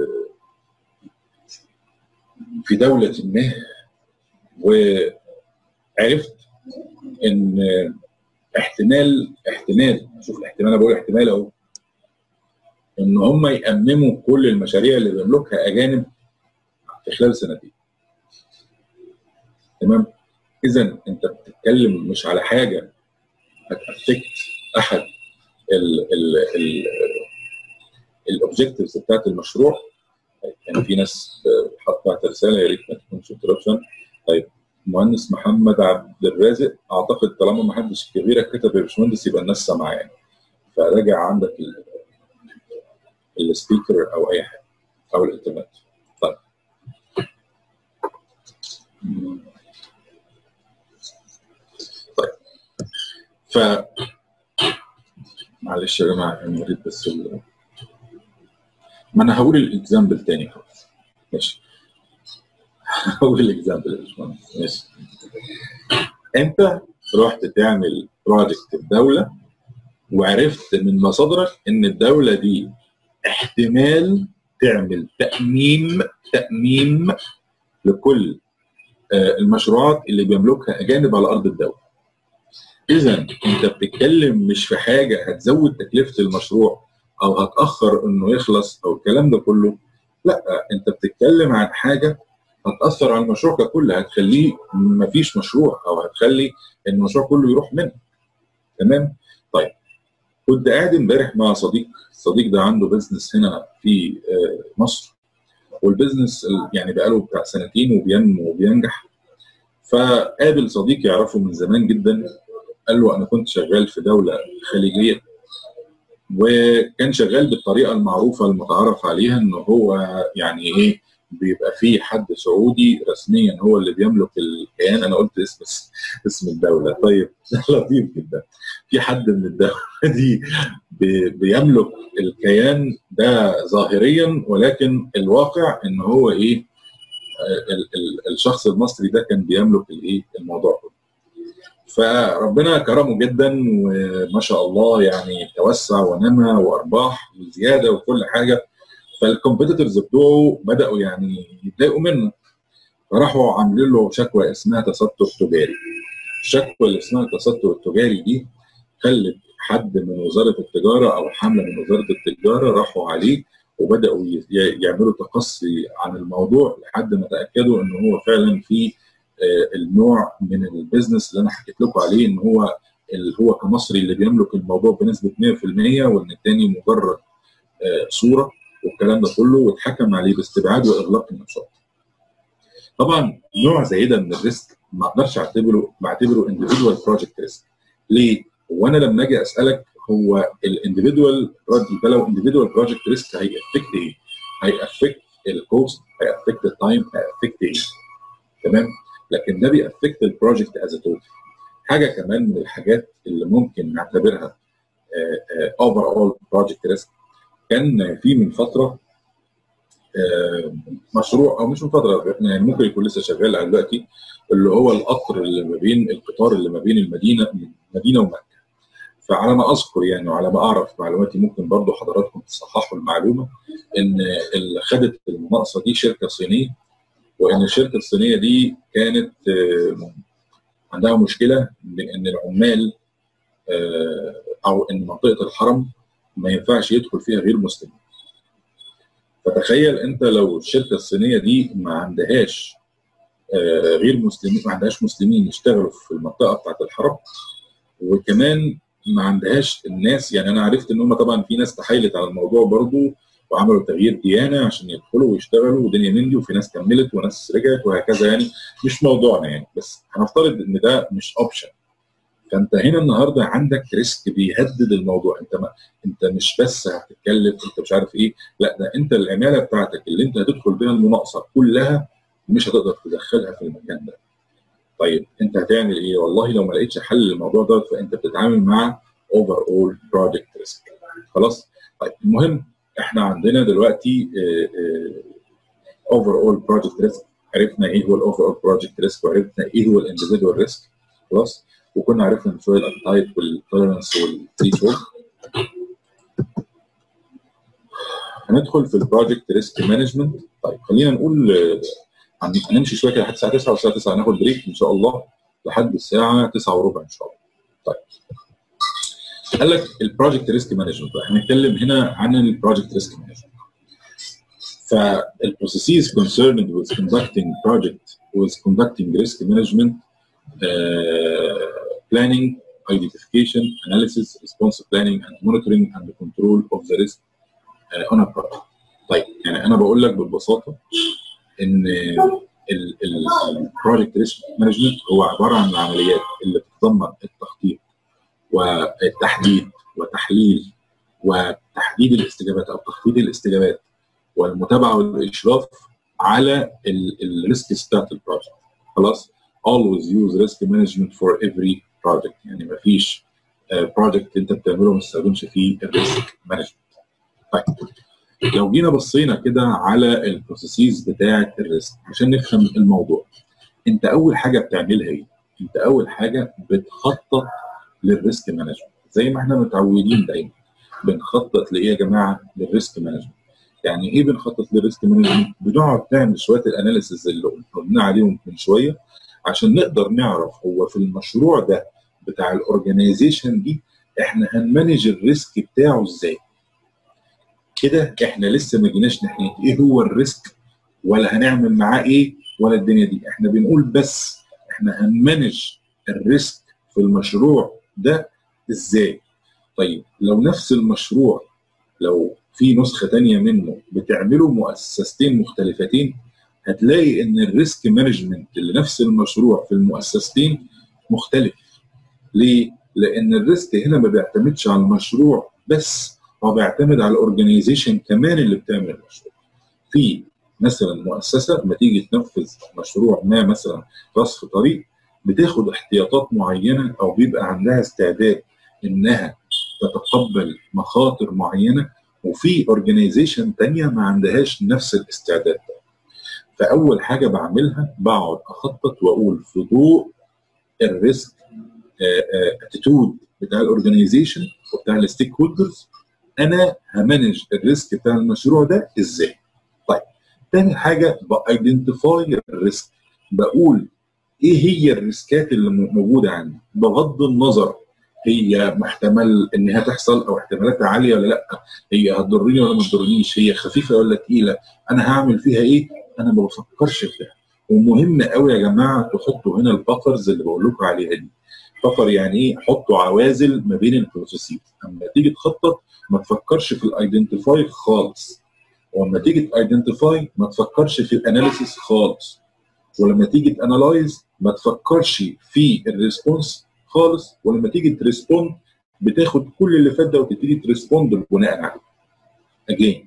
في دولة ما وعرفت ان احتمال احتمال شوف الاحتمال انا بقول احتمال اهو ان هم يأمموا كل المشاريع اللي بيملكها اجانب في خلال سنتين. تمام؟ اذا انت بتتكلم مش على حاجه هتأفكت احد الاوبجكتيفز بتاعت المشروع كان يعني في ناس حطت رساله يا ريت ما تكونش انتربشن طيب المهندس محمد عبد الرازق اعتقد طالما ما حدش كبيرك كتب يا باشمهندس يبقى الناس سامعه يعني فراجع عندك السبيكر او اي حاجه او الانترنت طيب طيب ف معلش يا جماعه انا اريد بس ال... ما انا هقول الاكزامبل تاني خلاص ماشي هقول الاكزامبل يا باشمهندس ماشي انت رحت تعمل بروجكت في دوله وعرفت من مصادرك ان الدوله دي احتمال تعمل تأميم تأميم لكل المشروعات اللي بيملكها أجانب على أرض الدولة. إذا أنت بتتكلم مش في حاجة هتزود تكلفة المشروع أو هتأخر إنه يخلص أو الكلام ده كله. لا أنت بتتكلم عن حاجة هتأثر على المشروع ككل هتخليه مفيش مشروع أو هتخلي المشروع كله يروح منك. تمام؟ طيب كنت قاعد امبارح مع صديق الصديق ده عنده بزنس هنا في مصر والبزنس يعني بقاله بتاع سنتين وبينمو وبينجح فقابل صديق يعرفه من زمان جدا قال له انا كنت شغال في دوله خليجيه وكان شغال بالطريقه المعروفه المتعارف عليها ان هو يعني ايه بيبقى في حد سعودي رسميا هو اللي بيملك الكيان انا قلت اسم اسم الدوله طيب لطيف جدا في حد من الدوله دي بيملك الكيان ده ظاهريا ولكن الواقع ان هو ايه ال ال الشخص المصري ده كان بيملك الايه الموضوع كله فربنا كرمه جدا وما شاء الله يعني توسع ونمى وارباح وزياده وكل حاجه فالكومبيتيتورز بتوعه بداوا يعني يتضايقوا منه فراحوا عاملين له شكوى اسمها تستر تجاري الشكوى اللي اسمها التستر التجاري دي خلت حد من وزاره التجاره او حمله من وزاره التجاره راحوا عليه وبداوا يعملوا تقصي عن الموضوع لحد ما تاكدوا ان هو فعلا في النوع من البيزنس اللي انا حكيت لكم عليه ان هو اللي هو كمصري اللي بيملك الموضوع بنسبه 100% وان الثاني مجرد صوره والكلام ده كله واتحكم عليه باستبعاد واغلاق النشاط. طبعا نوع زي ده من الريسك ما اقدرش اعتبره بعتبره انديفيدوال بروجكت ريسك. ليه؟ وانا لما اجي اسالك هو الانديفيدوال ده لو انديفيدوال بروجكت ريسك هيأفكت ايه؟ هيأفكت الكوست، هيأفكت التايم، هيأفكت ايه؟ تمام؟ لكن ده بيأفكت البروجكت از توتال. حاجه كمان من الحاجات اللي ممكن نعتبرها اوفر اول بروجكت ريسك كان في من فتره مشروع او مش من فتره يعني ممكن يكون لسه شغال على دلوقتي اللي هو القطر اللي ما بين القطار اللي ما بين المدينه المدينه ومكه فعلى ما اذكر يعني وعلى ما اعرف معلوماتي ممكن برضو حضراتكم تصححوا المعلومه ان اللي خدت المناقصه دي شركه صينيه وان الشركه الصينيه دي كانت عندها مشكله من ان العمال او ان منطقه الحرم ما ينفعش يدخل فيها غير مسلمين فتخيل انت لو الشركه الصينيه دي ما عندهاش غير مسلمين ما عندهاش مسلمين يشتغلوا في المنطقه بتاعت الحرم وكمان ما عندهاش الناس يعني انا عرفت ان هم طبعا في ناس تحايلت على الموضوع برضو وعملوا تغيير ديانه عشان يدخلوا ويشتغلوا ودنيا من دي وفي ناس كملت وناس رجعت وهكذا يعني مش موضوعنا يعني بس هنفترض ان ده مش اوبشن فانت هنا النهارده عندك ريسك بيهدد الموضوع انت ما انت مش بس هتتكلم انت مش عارف ايه لا ده انت العماله بتاعتك اللي انت هتدخل بيها المناقصه كلها مش هتقدر تدخلها في المكان ده طيب انت هتعمل ايه؟ والله لو ما لقيتش حل للموضوع دوت فانت بتتعامل مع اوفر اول بروجكت ريسك خلاص؟ طيب المهم احنا عندنا دلوقتي اوفر اول بروجكت ريسك عرفنا ايه هو الاوفر اول بروجكت ريسك وعرفنا ايه هو الانديفيدوال ريسك خلاص؟ وكنا عرفنا من شويه الابتايت والتولرنس والثريشولد هندخل في البروجكت ريسك مانجمنت طيب خلينا نقول هنمشي شويه كده لحد الساعه 9 والساعه 9 هناخد بريك ان شاء الله لحد الساعه 9 وربع ان شاء الله طيب قال لك البروجكت ريسك مانجمنت بقى هنتكلم هنا عن البروجكت ريسك مانجمنت فالبروسيسز concerned with conducting project with conducting risk management uh, planning identification analysis response planning and monitoring and control of the risk uh, on a project طيب يعني انا بقول لك ببساطه ان البروجكت ريسك مانجمنت هو عباره عن العمليات اللي بتتضمن التخطيط والتحديد وتحليل وتحديد الاستجابات او تخطيط الاستجابات والمتابعه والاشراف على الريسك بتاعت البروجكت خلاص always use risk management for every project يعني ما فيش بروجكت انت بتعمله ما تستخدمش فيه الريسك مانجمنت طيب لو جينا بصينا كده على البروسيسز بتاعه الريسك عشان نفهم الموضوع انت اول حاجه بتعملها ايه؟ انت اول حاجه بتخطط للريسك مانجمنت زي ما احنا متعودين دايما بنخطط لايه يا جماعه؟ للريسك مانجمنت يعني ايه بنخطط للريسك مانجمنت؟ بنقعد نعمل شويه الاناليسيز اللي قلنا عليهم من شويه عشان نقدر نعرف هو في المشروع ده بتاع الاورجنايزيشن دي احنا هنمانج الريسك بتاعه ازاي؟ كده احنا لسه ما جيناش ناحيه ايه هو الريسك ولا هنعمل معاه ايه ولا الدنيا دي احنا بنقول بس احنا هنمانج الريسك في المشروع ده ازاي طيب لو نفس المشروع لو في نسخه تانية منه بتعمله مؤسستين مختلفتين هتلاقي ان الريسك مانجمنت لنفس المشروع في المؤسستين مختلف ليه لان الريسك هنا ما بيعتمدش على المشروع بس هو بيعتمد على الاورجنايزيشن كمان اللي بتعمل المشروع. في مثلا مؤسسه لما تيجي تنفذ مشروع ما مثلا رصف طريق بتاخد احتياطات معينه او بيبقى عندها استعداد انها تتقبل مخاطر معينه وفي اورجنايزيشن تانية ما عندهاش نفس الاستعداد ده. فاول حاجه بعملها بقعد اخطط واقول في ضوء الريسك اتيتود بتاع الاورجنايزيشن وبتاع الستيك هولدرز انا همانج الريسك بتاع المشروع ده ازاي طيب تاني حاجه بايدنتيفاي الريسك بقول ايه هي الريسكات اللي موجوده عندي بغض النظر هي محتمل انها تحصل او احتمالاتها عاليه ولا لا هي هتضرني ولا ما تضرنيش هي خفيفه ولا تقيله انا هعمل فيها ايه انا ما بفكرش فيها ومهم قوي يا جماعه تحطوا هنا البفرز اللي بقول لكم عليها دي بفر يعني ايه حطوا عوازل ما بين البروسيسات اما تيجي تخطط ما تفكرش في الايدنتيفاي خالص ولما تيجي تايدنتيفاي ما تفكرش في الاناليسيس خالص ولما تيجي تانلايز ما تفكرش في الريسبونس خالص ولما تيجي تريسبوند بتاخد كل اللي فات ده وتبتدي تريسبوند بناء عليه. اجين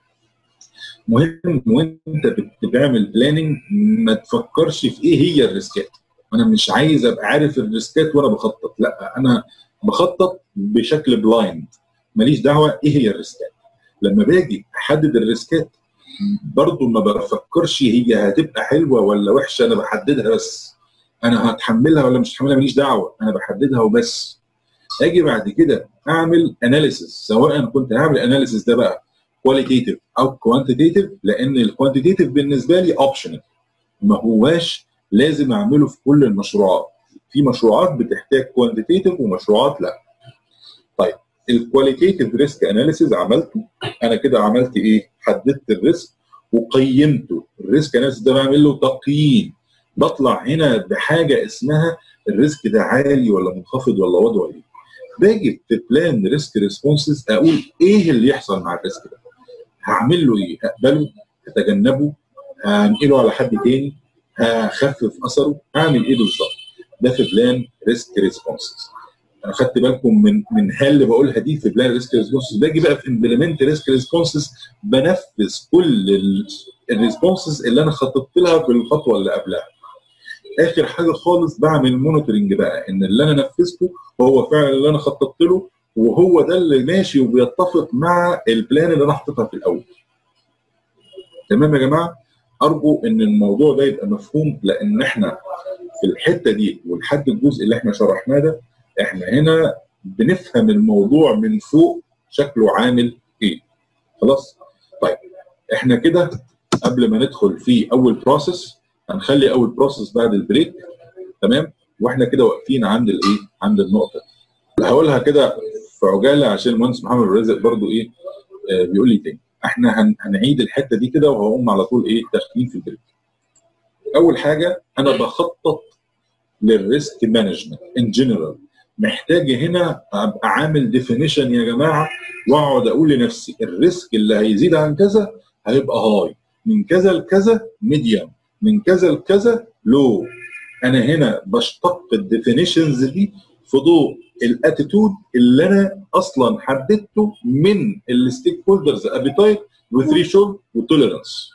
مهم وانت بتعمل بلاننج ما تفكرش في ايه هي الريسكات. انا مش عايز ابقى عارف الريسكات وانا بخطط، لا انا بخطط بشكل بلايند ماليش دعوه ايه هي الريسكات. لما باجي احدد الريسكات برضه ما بفكرش هي هتبقى حلوه ولا وحشه انا بحددها بس. انا هتحملها ولا مش هتحملها ماليش دعوه انا بحددها وبس اجي بعد كده اعمل اناليسيس سواء كنت هعمل اناليسيس ده بقى كواليتيتيف او كوانتيتيف لان الكوانتيتيف بالنسبه لي اوبشنال ما هواش لازم اعمله في كل المشروعات في مشروعات بتحتاج كوانتيتيف ومشروعات لا طيب الكواليتيتيف ريسك اناليسيس عملته انا كده عملت ايه حددت الريسك وقيمته الريسك اناليسيس ده بعمل له تقييم بطلع هنا بحاجه اسمها الريسك ده عالي ولا منخفض ولا وضعه ايه باجي في بلان ريسك ريسبونسز اقول ايه اللي يحصل مع الريسك ده هعمل له ايه هقبله هتجنبه هنقله على حد تاني هخفف اثره هعمل ايه بالظبط ده في بلان ريسك ريسبونسز انا خدت بالكم من من هل اللي بقولها دي في بلان ريسك ريسبونسز باجي بقى في امبلمنت ريسك ريسبونسز بنفذ كل الريسبونسز اللي انا خططت لها في الخطوه اللي قبلها اخر حاجه خالص بعمل مونيتورنج بقى ان اللي انا نفذته هو فعلا اللي انا خططت له وهو ده اللي ماشي وبيتفق مع البلان اللي انا حاططها في الاول تمام يا جماعه ارجو ان الموضوع ده يبقى مفهوم لان احنا في الحته دي ولحد الجزء اللي احنا شرحناه ده احنا هنا بنفهم الموضوع من فوق شكله عامل ايه خلاص طيب احنا كده قبل ما ندخل في اول بروسيس هنخلي اول بروسيس بعد البريك تمام واحنا كده واقفين عند الايه عند النقطه دي هقولها كده في عجاله عشان المهندس محمد الرازق برضو ايه آه بيقول لي تاني احنا هن هنعيد الحته دي كده وهقوم على طول ايه داخلين في البريك اول حاجه انا بخطط للريسك مانجمنت ان جنرال محتاج هنا ابقى عامل ديفينيشن يا جماعه واقعد اقول لنفسي الريسك اللي هيزيد عن كذا هيبقى هاي من كذا لكذا ميديوم من كذا لكذا لو انا هنا بشتق الديفينيشنز دي في ضوء الاتيتود اللي انا اصلا حددته من الستيك هولدرز ابيتايت وثريشولد وتوليرانس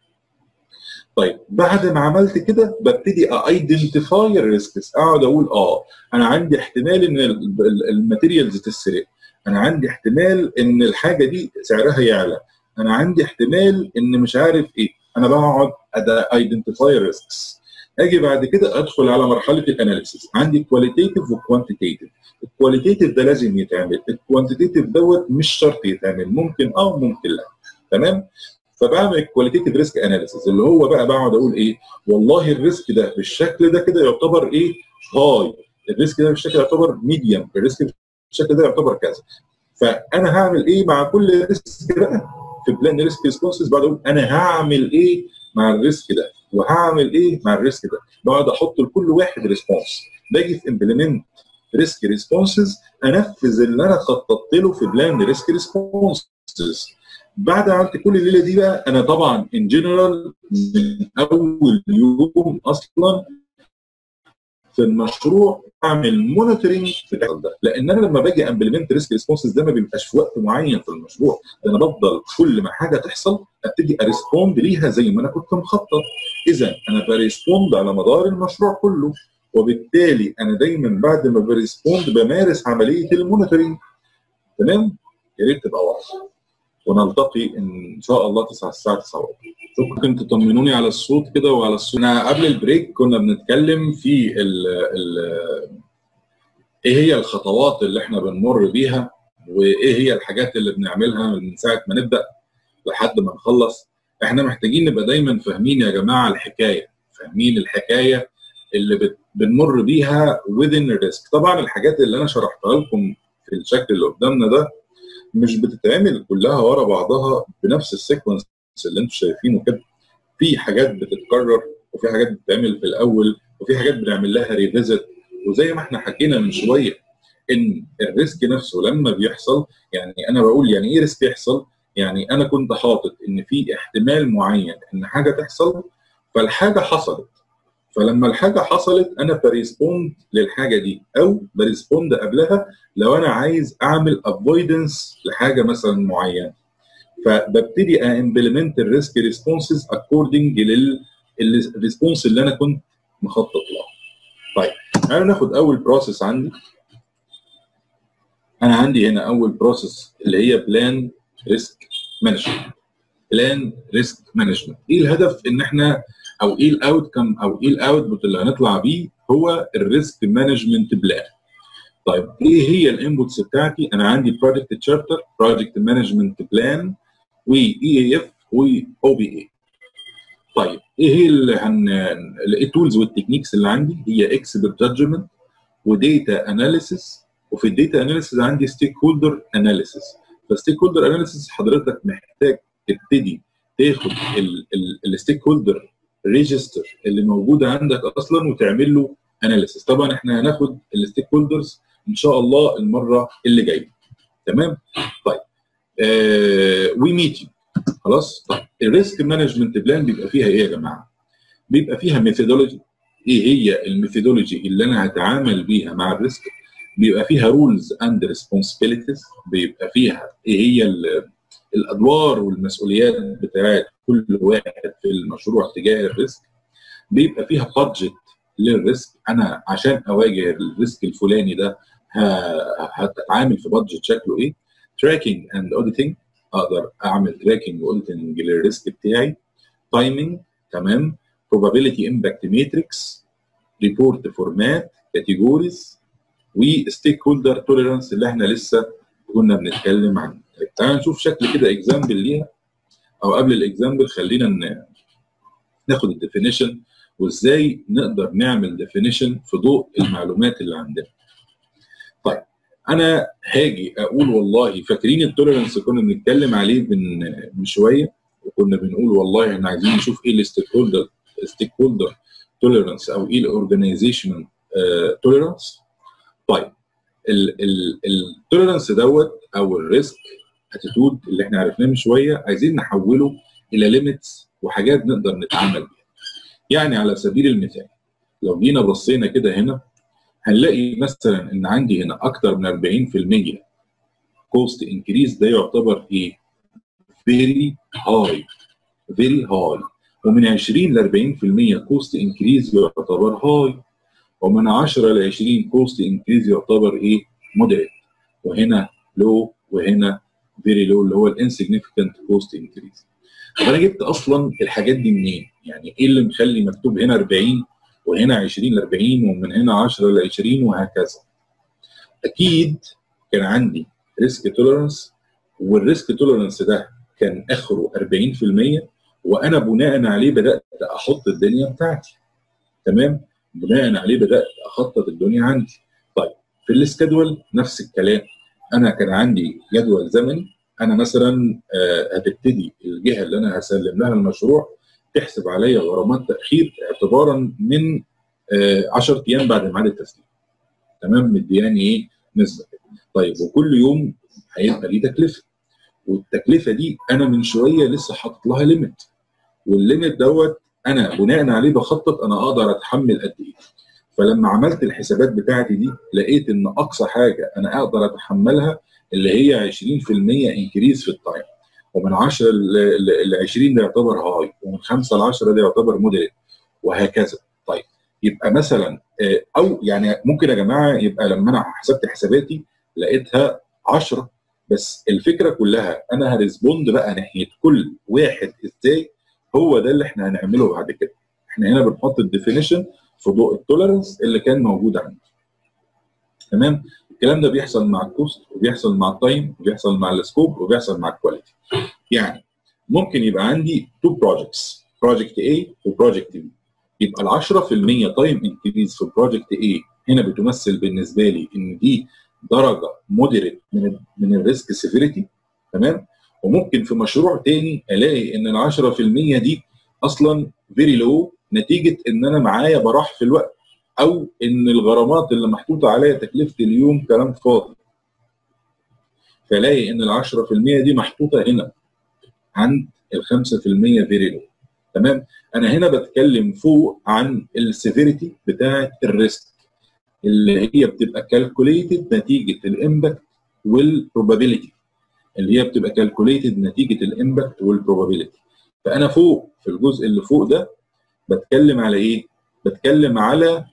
طيب بعد ما عملت كده ببتدي ايدنتيفاي الريسكس اقعد اقول اه انا عندي احتمال ان الماتيريالز تتسرق انا عندي احتمال ان الحاجه دي سعرها يعلى انا عندي احتمال ان مش عارف ايه انا بقعد ايدنتيفاي الريسكس اجي بعد كده ادخل على مرحله الاناليسيس عندي كواليتيتيف وكوانتيتيف الكواليتيتيف ده لازم يتعمل الكوانتيتيف دوت مش شرط يتعمل ممكن اه ممكن لا تمام فبعمل كواليتيتيف ريسك اناليسيس اللي هو بقى بقعد اقول ايه والله الريسك ده بالشكل ده كده يعتبر ايه هاي الريسك ده بالشكل يعتبر ميديوم الريسك بالشكل ده يعتبر كذا فانا هعمل ايه مع كل ريسك بقى في بلان ريسك ريسبونسز بقعد اقول انا هعمل ايه مع الريسك ده وهعمل ايه مع الريسك ده بقعد احط لكل واحد ريسبونس باجي في امبلمنت ريسك ريسبونسز انفذ اللي انا خططت له في بلان ريسك ريسبونسز بعد عملت كل الليله دي بقى انا طبعا ان جنرال من اول يوم اصلا في المشروع اعمل مونيتورنج بتاع ده لان انا لما باجي امبلمنت ريسك ريسبونسز ده ما بيبقاش في وقت معين في المشروع ده انا بفضل كل ما حاجه تحصل ابتدي اريسبوند ليها زي ما انا كنت مخطط اذا انا بريسبوند على مدار المشروع كله وبالتالي انا دايما بعد ما بريسبوند بمارس عمليه المونيتورنج تمام يا ريت تبقى واضحه ونلتقي ان شاء الله 9 الساعه 9 ممكن تطمنوني على الصوت كده وعلى الصوت انا قبل البريك كنا بنتكلم في ال ال ايه هي الخطوات اللي احنا بنمر بيها وايه هي الحاجات اللي بنعملها من ساعه ما نبدا لحد ما نخلص احنا محتاجين نبقى دايما فاهمين يا جماعه الحكايه فاهمين الحكايه اللي بنمر بيها within الريسك طبعا الحاجات اللي انا شرحتها لكم في الشكل اللي قدامنا ده مش بتتعمل كلها ورا بعضها بنفس السيكونس اللي انتم شايفينه كده في حاجات بتتكرر وفي حاجات بتتعمل في الاول وفي حاجات بنعمل لها ريفيزت وزي ما احنا حكينا من شويه ان الريسك نفسه لما بيحصل يعني انا بقول يعني ايه ريسك يحصل؟ يعني انا كنت حاطط ان في احتمال معين ان حاجه تحصل فالحاجه حصلت فلما الحاجه حصلت انا بريسبوند للحاجه دي او بريسبوند قبلها لو انا عايز اعمل افويدنس لحاجه مثلا معينه فببتدي امبلمنت الريسك ريسبونسز اكوردنج للريسبونس اللي انا كنت مخطط لها. طيب انا ناخد اول بروسيس عندي انا عندي هنا اول بروسيس اللي هي بلان ريسك مانجمنت بلان ريسك مانجمنت ايه الهدف ان احنا او ايه الاوت كم او ايه الاوتبوت اللي هنطلع بيه هو الريسك مانجمنت بلان طيب ايه هي الانبوتس بتاعتي انا عندي بروجكت تشارتر بروجكت مانجمنت بلان واي اي اف واو بي اي طيب ايه هي اللي هن التولز والتكنيكس اللي عندي هي اكسبرت جادجمنت وديتا اناليسيس وفي الديتا اناليسيس عندي ستيك هولدر اناليسيس فالستيك هولدر اناليسيس حضرتك محتاج تبتدي تاخد الستيك هولدر ريجستر اللي موجوده عندك اصلا وتعمل له اناليسيس طبعا احنا هناخد الستيك هولدرز ان شاء الله المره اللي جايه تمام طيب آه وي ميتنج خلاص طيب الريسك مانجمنت بلان بيبقى فيها ايه يا جماعه بيبقى فيها ميثودولوجي ايه هي الميثودولوجي اللي انا هتعامل بيها مع الريسك بيبقى فيها رولز اند ريسبونسبيلتيز بيبقى فيها ايه هي الادوار والمسؤوليات بتاعت كل واحد في المشروع تجاه الريسك بيبقى فيها بادجت للريسك انا عشان اواجه الريسك الفلاني ده هتعامل في بادجت شكله ايه تراكنج اند اوديتنج اقدر اعمل تراكنج واوديتنج للريسك بتاعي تايمنج تمام probability impact matrix ريبورت فورمات كاتيجوريز وستيك هولدر توليرانس اللي احنا لسه كنا بنتكلم عنه تعال نشوف شكل كده اكزامبل ليها او قبل الاكزامبل خلينا ناخد الديفينيشن وازاي نقدر نعمل ديفينيشن في ضوء المعلومات اللي عندنا طيب انا هاجي اقول والله فاكرين التوليرانس كنا بنتكلم عليه من من شويه وكنا بنقول والله احنا عايزين نشوف ايه الستيك هولدر ستيك هولدر توليرانس او ايه الاورجنايزيشنال توليرانس طيب التوليرانس دوت او الريسك اتيتود اللي احنا عرفناه من شويه عايزين نحوله الى ليميتس وحاجات نقدر نتعامل بيها يعني على سبيل المثال لو جينا بصينا كده هنا هنلاقي مثلا ان عندي هنا اكتر من 40% كوست انكريز ده يعتبر ايه؟ فيري هاي فيري هاي ومن 20 ل 40% كوست انكريز يعتبر هاي ومن 10 ل 20 كوست انكريز يعتبر ايه؟ مودريت وهنا لو وهنا فيري لو اللي هو الانسجنيفيكانت كوست انكريز طب انا جبت اصلا الحاجات دي منين؟ يعني ايه اللي مخلي مكتوب هنا 40 وهنا 20 ل 40 ومن هنا 10 ل 20 وهكذا. اكيد كان عندي ريسك توليرنس والريسك توليرنس ده كان اخره 40% وانا بناء عليه بدات احط الدنيا بتاعتي. تمام؟ بناء عليه بدات اخطط الدنيا عندي. طيب في السكادول نفس الكلام انا كان عندي جدول زمني انا مثلا هتبتدي الجهه اللي انا هسلم لها المشروع تحسب عليا غرامات تاخير اعتبارا من 10 ايام بعد ميعاد التسليم تمام مدياني ايه نسبه طيب وكل يوم هيبقى ليه تكلفه والتكلفه دي انا من شويه لسه حاطط لها ليميت والليميت دوت انا بناء عليه بخطط انا اقدر اتحمل قد ايه فلما عملت الحسابات بتاعتي دي لقيت ان اقصى حاجه انا اقدر اتحملها اللي هي 20% انكريز في التايم ومن 10 ل 20 ده يعتبر هاي ومن 5 ل 10 ده يعتبر مودريت وهكذا طيب يبقى مثلا او يعني ممكن يا جماعه يبقى لما انا حسبت حساباتي لقيتها 10 بس الفكره كلها انا هريسبوند بقى ناحيه كل واحد ازاي هو ده اللي احنا هنعمله بعد كده احنا هنا بنحط الديفينيشن في ضوء التوليرنس اللي كان موجود عندي تمام الكلام ده بيحصل مع الكوست وبيحصل مع التايم وبيحصل مع السكوب وبيحصل مع الكواليتي يعني ممكن يبقى عندي تو بروجكتس بروجكت A وبروجكت B يبقى ال 10% تايم انكريز في بروجكت A هنا بتمثل بالنسبه لي ان دي درجه مودريت من من الريسك سيفيريتي تمام وممكن في مشروع تاني الاقي ان ال 10% دي اصلا فيري لو نتيجه ان انا معايا براح في الوقت او ان الغرامات اللي محطوطه عليا تكلفه اليوم كلام فاضي فلاقي ان ال 10% دي محطوطه هنا عند ال 5% فيري لو تمام انا هنا بتكلم فوق عن السيفيريتي بتاعه الريسك اللي هي بتبقى كالكوليتد نتيجه الامباكت والبروبابيلتي اللي هي بتبقى كالكوليتد نتيجه الامباكت والبروبابيلتي فانا فوق في الجزء اللي فوق ده بتكلم على ايه؟ بتكلم على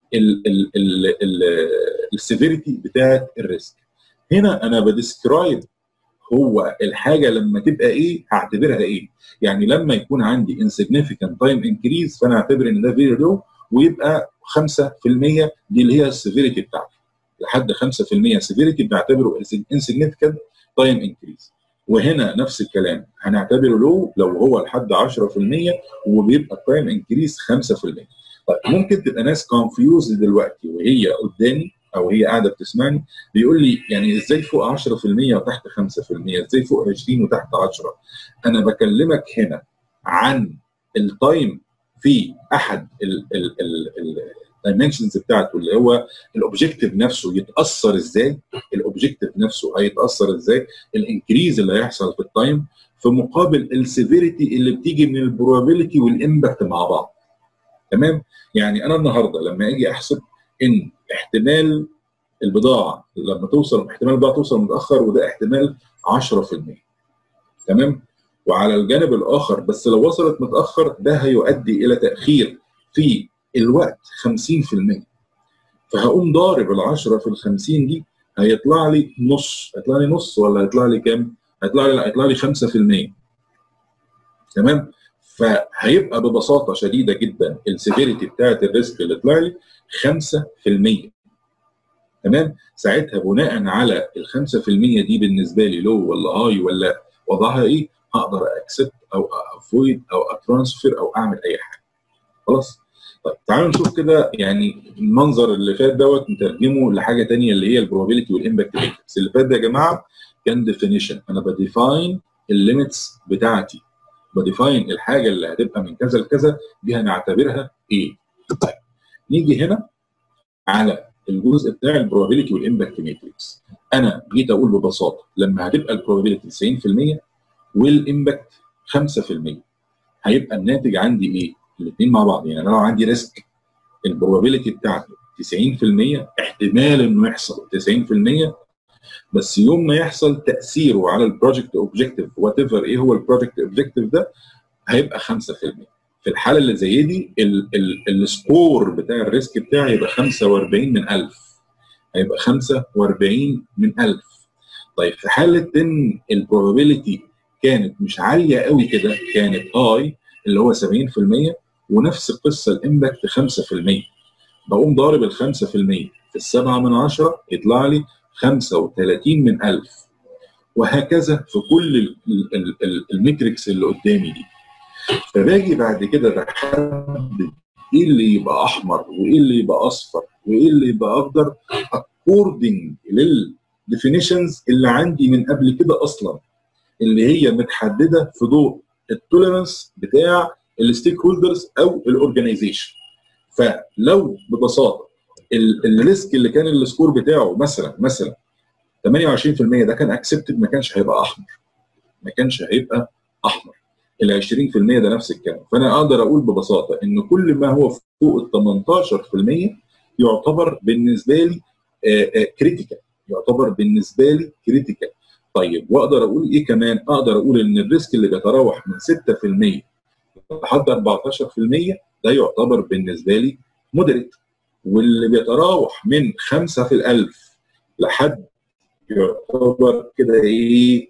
السيفيريتي بتاعه الريسك هنا انا بديسكرايب هو الحاجه لما تبقى ايه هعتبرها ايه يعني لما يكون عندي insignificant time increase فانا اعتبر ان ده فيري لو ويبقى 5% دي اللي هي السيفيريتي بتاعتي لحد 5% سيفيريتي بعتبره insignificant time increase وهنا نفس الكلام هنعتبره لو لو هو لحد 10% وبيبقى التايم انكريز 5% طيب ممكن تبقى ناس كونفيوز دلوقتي وهي قدامي او هي قاعده بتسمعني بيقول لي يعني ازاي فوق 10% وتحت 5% ازاي فوق 20 وتحت 10 انا بكلمك هنا عن التايم في احد الدايمنشنز بتاعته اللي هو الاوبجيكتيف نفسه يتاثر ازاي الاوبجيكتيف نفسه هيتاثر ازاي الانكريز اللي هيحصل في التايم في مقابل السيفيريتي اللي بتيجي من البروبابيلتي والامباكت مع بعض تمام يعني انا النهارده لما اجي احسب ان احتمال البضاعه لما توصل احتمال البضاعه توصل متاخر وده احتمال 10% تمام وعلى الجانب الاخر بس لو وصلت متاخر ده هيؤدي الى تاخير في الوقت 50% فهقوم ضارب ال 10 في ال 50 دي هيطلع لي نص هيطلع لي نص ولا هيطلع لي كام؟ هيطلع لي هيطلع لي 5% تمام؟ فهيبقى ببساطه شديده جدا السيفيريتي بتاعت الريسك اللي طلع لي 5% تمام؟ ساعتها بناء على ال 5% دي بالنسبه لي لو ولا هاي ولا وضعها ايه؟ هقدر اكسبت او افويد او اترانسفير او اعمل اي حاجه. خلاص؟ طيب تعالوا نشوف كده يعني المنظر اللي فات دوت نترجمه لحاجه ثانيه اللي هي البروبابيلتي والامباكت ماتريكس اللي فات ده يا جماعه كان ديفينيشن انا بديفاين الليميتس بتاعتي بديفاين الحاجه اللي هتبقى من كذا لكذا دي هنعتبرها ايه طيب نيجي هنا على الجزء بتاع البروبابيلتي والامباكت ماتريكس انا جيت اقول ببساطه لما هتبقى البروبابيلتي 90% والامباكت 5% هيبقى الناتج عندي ايه؟ الاثنين مع بعض يعني انا لو عندي ريسك البروبابيلتي بتاعته 90% احتمال انه يحصل 90% بس يوم ما يحصل تاثيره على البروجكت اوبجيكتيف وات ايفر ايه هو البروجكت اوبجيكتيف ده هيبقى 5% في الحاله اللي زي دي السكور بتاع الريسك بتاعي يبقى 45 من 1000 هيبقى 45 من 1000 طيب في حاله ان البروبابيلتي كانت مش عاليه قوي كده كانت اي اللي هو 70% ونفس القصه الامباكت 5% بقوم ضارب ال 5% في السبعة من عشرة يطلع لي 35 من 1000 وهكذا في كل الميتريكس اللي قدامي دي فباجي بعد كده بحدد ايه اللي يبقى احمر وايه اللي يبقى اصفر وايه اللي يبقى اخضر اكوردنج للديفينيشنز اللي عندي من قبل كده اصلا اللي هي متحدده في ضوء التوليرنس بتاع الستيك هولدرز او الاورجنايزيشن فلو ببساطه الريسك اللي كان السكور بتاعه مثلا مثلا 28% ده كان اكسبتد ما كانش هيبقى احمر ما كانش هيبقى احمر ال 20% ده نفس الكلام فانا اقدر اقول ببساطه ان كل ما هو فوق ال 18% يعتبر بالنسبه لي كريتيكال يعتبر بالنسبه لي كريتيكال طيب واقدر اقول ايه كمان اقدر اقول ان الريسك اللي بيتراوح من 6% لحد 14% ده يعتبر بالنسبه لي مودريت واللي بيتراوح من 5 في الألف لحد يعتبر كده ايه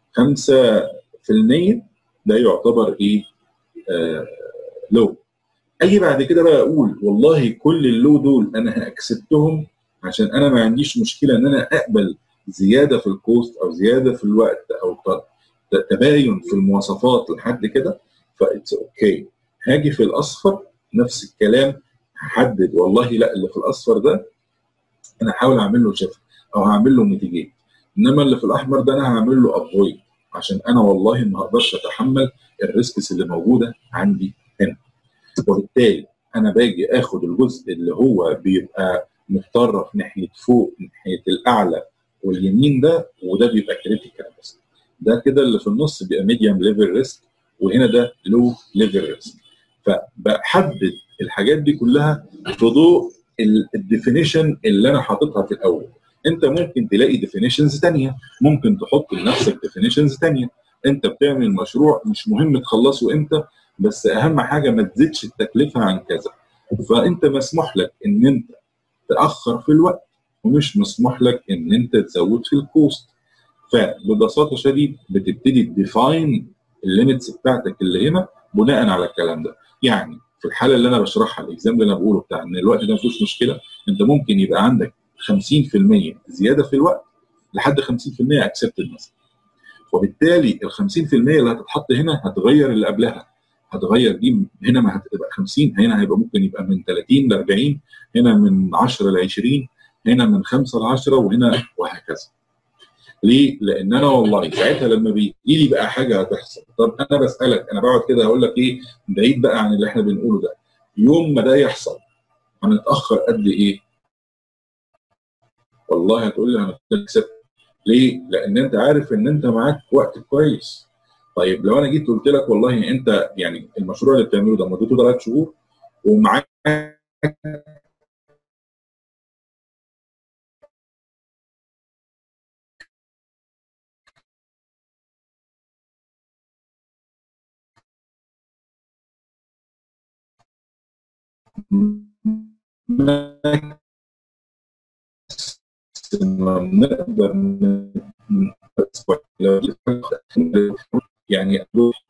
5% ده يعتبر ايه آه لو اجي بعد كده بقى اقول والله كل اللو دول انا هاكسبتهم عشان انا ما عنديش مشكله ان انا اقبل زياده في الكوست او زياده في الوقت او تباين في المواصفات لحد كده فاتس اوكي هاجي في الاصفر نفس الكلام هحدد والله لا اللي في الاصفر ده انا هحاول اعمل له شفت او هعمل له ميتيجيت انما اللي في الاحمر ده انا هعمل له افويد عشان انا والله ما اقدرش اتحمل الريسكس اللي موجوده عندي هنا وبالتالي انا باجي اخد الجزء اللي هو بيبقى متطرف ناحيه فوق ناحيه الاعلى واليمين ده وده بيبقى كريتيكال بس ده كده اللي في النص بيبقى ميديوم ليفل ريسك وهنا ده لو ليفل ريسك فبحدد الحاجات دي كلها في ضوء الديفينيشن اللي انا حاططها في الاول انت ممكن تلاقي ديفينيشنز ثانيه ممكن تحط لنفسك ديفينيشنز ثانيه انت بتعمل مشروع مش مهم تخلصه امتى بس اهم حاجه ما تزيدش التكلفه عن كذا فانت مسموح لك ان انت تاخر في الوقت ومش مسموح لك ان انت تزود في الكوست فببساطه شديد بتبتدي تديفاين الليميتس بتاعتك اللي هنا بناء على الكلام ده يعني في الحاله اللي انا بشرحها الاكزام اللي انا بقوله بتاع ان الوقت ده مفيش مشكله انت ممكن يبقى عندك 50% زياده في الوقت لحد 50% اكسبتد مثلا وبالتالي ال 50% اللي هتتحط هنا هتغير اللي قبلها هتغير دي هنا ما هتبقى 50 هنا هيبقى ممكن يبقى من 30 ل 40 هنا من 10 ل 20 هنا من 5 ل 10 وهنا وهكذا ليه؟ لان انا والله ساعتها لما بيجي لي بقى حاجه هتحصل طب انا بسالك انا بقعد كده هقول لك ايه بعيد بقى عن اللي احنا بنقوله ده يوم ما ده يحصل هنتاخر قد ايه؟ والله هتقول لي هنكسب ليه؟ لان انت عارف ان انت معاك وقت كويس طيب لو انا جيت قلت لك والله انت يعني المشروع اللي بتعمله ده مدته ثلاث شهور ومعاك نقدر يعني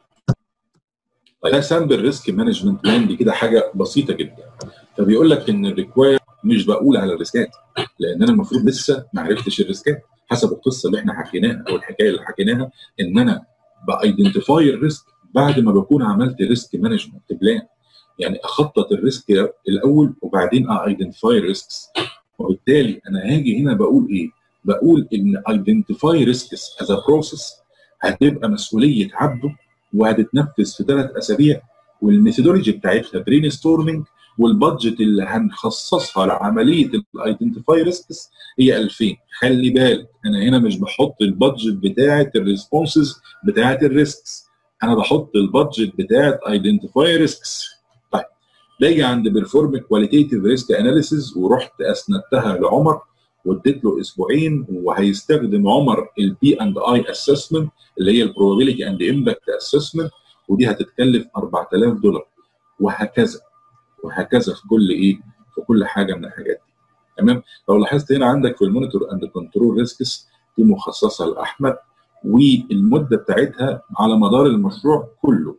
ده سامبل ريسك مانجمنت بلان دي كده حاجه بسيطه جدا فبيقول لك ان الريكواير مش بقول على الريسكات لان انا المفروض لسه ما عرفتش الريسكات حسب القصه اللي احنا حكيناها او الحكايه اللي حكيناها ان انا بايدنتيفاي الريسك بعد ما بكون عملت ريسك مانجمنت بلان يعني اخطط الريسك الاول وبعدين ايدنتيفاي ريسكس وبالتالي انا هاجي هنا بقول ايه؟ بقول ان ايدنتيفاي ريسكس از بروسيس هتبقى مسؤوليه عبده وهتتنفذ في ثلاث اسابيع والميثودولوجي بتاعتها برين ستورمنج والبادجت اللي هنخصصها لعمليه الايدنتيفاي ريسكس هي 2000 خلي بالك انا هنا مش بحط البادجت بتاعه الريسبونسز بتاعه الريسكس انا بحط البادجت بتاعه ايدنتيفاي ريسكس طيب باجي عند بيرفورم كواليتيف ريسك اناليسيز ورحت اسندتها لعمر واديت له اسبوعين وهيستخدم عمر البي اند اي اسسمنت اللي هي البروبابيلتي اند امباكت اسسمنت ودي هتتكلف 4000 دولار وهكذا وهكذا في كل ايه في كل حاجه من الحاجات دي تمام لو لاحظت هنا عندك في المونيتور اند كنترول ريسكس دي مخصصه لاحمد والمده بتاعتها على مدار المشروع كله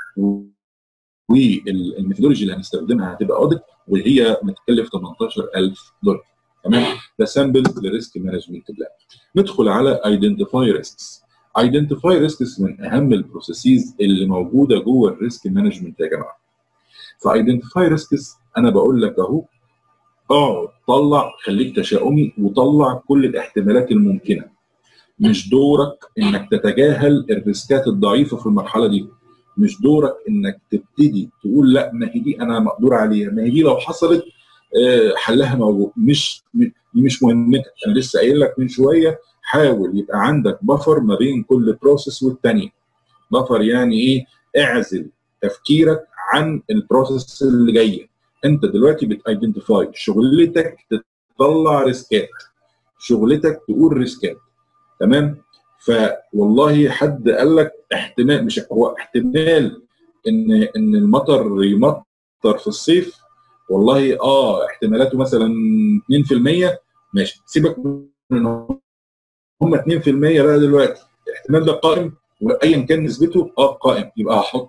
والميثودولوجي اللي هنستخدمها هتبقى اوديت وهي متكلف 18000 دولار تمام ده سامبل لريسك مانجمنت بلان ندخل على ايدنتيفاي ريسكس ايدنتيفاي ريسكس من اهم البروسيسز اللي موجوده جوه الريسك مانجمنت يا جماعه فايدنتيفاي ريسكس انا بقول لك اهو اقعد طلع خليك تشاؤمي وطلع كل الاحتمالات الممكنه مش دورك انك تتجاهل الريسكات الضعيفه في المرحله دي مش دورك انك تبتدي تقول لا ما هي دي انا مقدور عليها ما هي دي لو حصلت حلها موجود مش دي مش مهمتك انا لسه قايل لك من شويه حاول يبقى عندك بفر ما بين كل بروسيس والثانيه بفر يعني ايه اعزل تفكيرك عن البروسيس اللي جايه انت دلوقتي بتايدنتيفاي شغلتك تطلع ريسكات شغلتك تقول ريسكات تمام فوالله حد قال لك احتمال مش هو احتمال ان ان المطر يمطر في الصيف والله اه احتمالاته مثلا 2% ماشي سيبك من هم 2% بقى دلوقتي الاحتمال ده قائم وايا كان نسبته اه قائم يبقى هحطه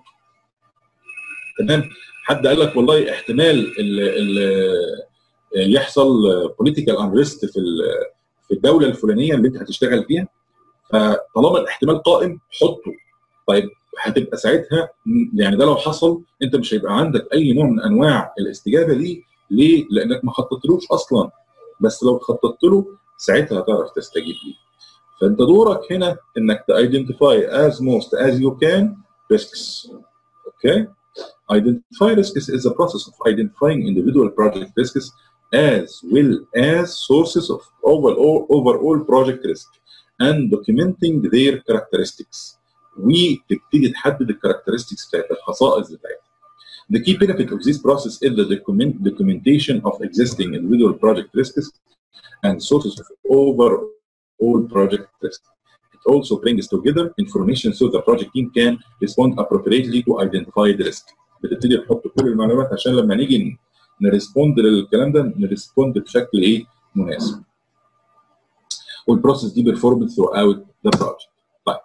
تمام حد قال لك والله احتمال ال ال يحصل بوليتيكال انريست في في الدوله الفلانيه اللي انت هتشتغل فيها فطالما الاحتمال قائم حطه طيب هتبقى ساعتها يعني ده لو حصل انت مش هيبقى عندك اي نوع من انواع الاستجابه دي ليه؟ لانك ما خططتلوش اصلا بس لو خططت له ساعتها هتعرف تستجيب ليه. فانت دورك هنا انك تايدنتيفاي as most as you can risks. Okay? Identify risks is a process of identifying individual project risks as well as sources of overall, overall project risk and documenting their characteristics. وتبتدي تحدد الكاركترستكس بتاعت الخصائص بتاعتها. The key benefit of this process is the document, documentation of existing individual project risks and sources of overall project risk. It also brings together information so the project team can respond appropriately to identify the risk. بتبتدي تحط كل المعلومات عشان لما نيجي نريسبوند للكلام ده نريسبوند بشكل ايه مناسب. والبروسيس دي بيرفورمد ثرو اوت ذا بروجكت. طيب